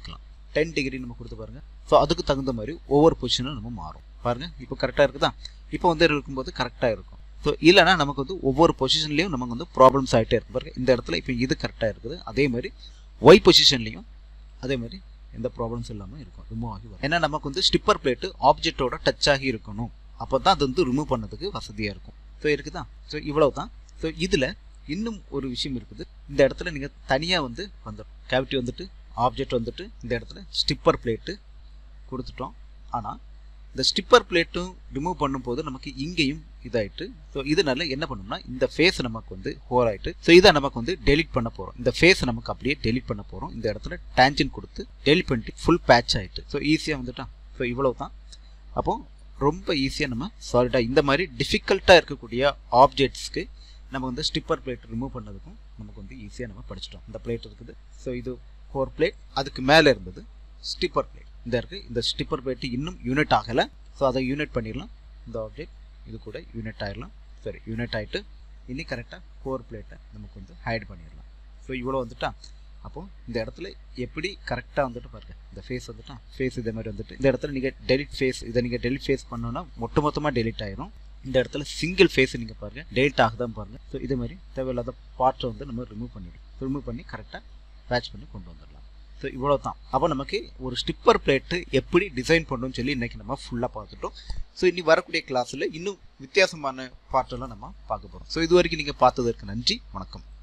டென் டிகிரி நம்ம கொடுத்து பாருங்க ஸோ அதுக்கு தகுந்த மாதிரி ஒவ்வொரு பொசிஷனும் நம்ம மாறும் பாருங்க இப்போ கரெக்டாக இருக்குதா இப்போ வந்து இருக்கும்போது கரெக்டாக இருக்கும் ஸோ இல்லைனா நமக்கு வந்து ஒவ்வொரு பொசிஷன்லையும் நமக்கு வந்து ப்ராப்ளம்ஸ் ஆகிட்டே இருக்கும் பாருங்க இந்த இடத்துல இப்போ இது கரெக்டாக இருக்குது அதே மாதிரி ஒய் பொசிஷன்லையும் அதே மாதிரி எந்த ப்ராப்ளம்ஸ் இல்லாமல் இருக்கும் ரிமூவ் ஆகி வரும் ஏன்னா நமக்கு வந்து ஸ்டிப்பர் பிளேட்டு ஆப்ஜெக்டோட டச் ஆகி இருக்கணும் அப்போ தான் அது வந்து ரிமூவ் பண்ணதுக்கு வசதியாக இருக்கும் ஸோ இருக்குதா ஸோ இவ்வளவு தான் ஸோ இதில் இன்னும் ஒரு விஷயம் இருக்குது இந்த இடத்துல நீங்கள் தனியாக வந்து வந்துடும் கேவிட்டி வந்துட்டு ஆப்ஜெக்ட் வந்துட்டு இந்த இடத்துல ஸ்டிப்பர் பிளேட்டு கொடுத்துட்டோம் ஆனால் இந்த ஸ்டிப்பர் பிளேட்டும் ரிமூவ் பண்ணும்போது நமக்கு இங்கேயும் இதாயிட்டு ஸோ இதனால என்ன பண்ணோம்னா இந்த ஃபேஸ் நமக்கு வந்து ஹோர் ஆயிட்டு ஸோ இதை நமக்கு வந்து டெலிட் பண்ண போகிறோம் இந்த ஃபேஸ் நமக்கு அப்படியே டெலிட் பண்ண போகிறோம் இந்த இடத்துல டேஞ்சன் கொடுத்து டெலிட் பண்ணிட்டு ஃபுல் பேட்ச் ஆயிட்டு ஸோ ஈஸியாக வந்துட்டான் ஸோ இவ்வளவு தான் அப்போ ரொம்ப ஈஸியாக நம்ம சாலிடாக இந்த மாதிரி டிஃபிகல்ட்டாக இருக்கக்கூடிய ஆப்ஜெக்ட்ஸ்க்கு நம்ம வந்து ஸ்டிப்பர் பிளேட் ரிமூவ் பண்ணதுக்கும் நமக்கு வந்து ஈஸியாக நம்ம படிச்சிட்டோம் இந்த பிளேட் இருக்குது ஸோ இது ஃபோர் பிளேட் அதுக்கு மேலே இருந்தது ஸ்டிப்பர் பிளேட் இந்த இருக்குது இந்த ஸ்டிப்பர் பிளேட் இன்னும் யூனிட் ஆகலை ஸோ அதை யூனிட் பண்ணிடலாம் இந்த ஆப்ஜெக்ட் இது கூட யூனிட் ஆயிடலாம் சரி யூனிட் ஆகிட்டு இனி கரெக்டாக ஃபோர் பிளேட்டை நமக்கு வந்து ஹைட் பண்ணிடலாம் ஸோ இவ்வளோ வந்துட்டா அப்போ இந்த இடத்துல எப்படி கரெக்டாக வந்துட்டு பாருங்க இந்த ஃபேஸ் வந்துட்டா ஃபேஸ் இதே மாதிரி வந்துட்டு இந்த இடத்துல நீங்கள் டெலிட் ஃபேஸ் இதை நீங்கள் டெலிட் ஃபேஸ் பண்ணோன்னா மொத்த மொத்தமாக டெலிட் ஆயிரும் இந்த இடத்துல சிங்கிள் ஃபேஸ் நீங்கள் பாருங்கள் டெலிட் ஆகுதான் பாருங்கள் ஸோ இதே மாதிரி தேவையில்லாத பார்ட்டை வந்து நம்ம ரிமூவ் பண்ணிடும் ரிமூவ் பண்ணி கரெக்டாக பேட்ச் பண்ணி கொண்டு வந்துடலாம் ஸோ இவ்வளோ தான் அப்போ நமக்கு ஒரு ஸ்டிப்பர் பிளேட்டு எப்படி டிசைன் பண்ணணும்னு சொல்லி இன்றைக்கி நம்ம ஃபுல்லாக பார்த்துட்டோம் ஸோ இனி வரக்கூடிய கிளாஸில் இன்னும் வித்தியாசமான பார்ட்டெல்லாம் நம்ம பார்க்க போகிறோம் ஸோ இது வரைக்கும் நீங்கள் பார்த்ததற்கு நன்றி வணக்கம்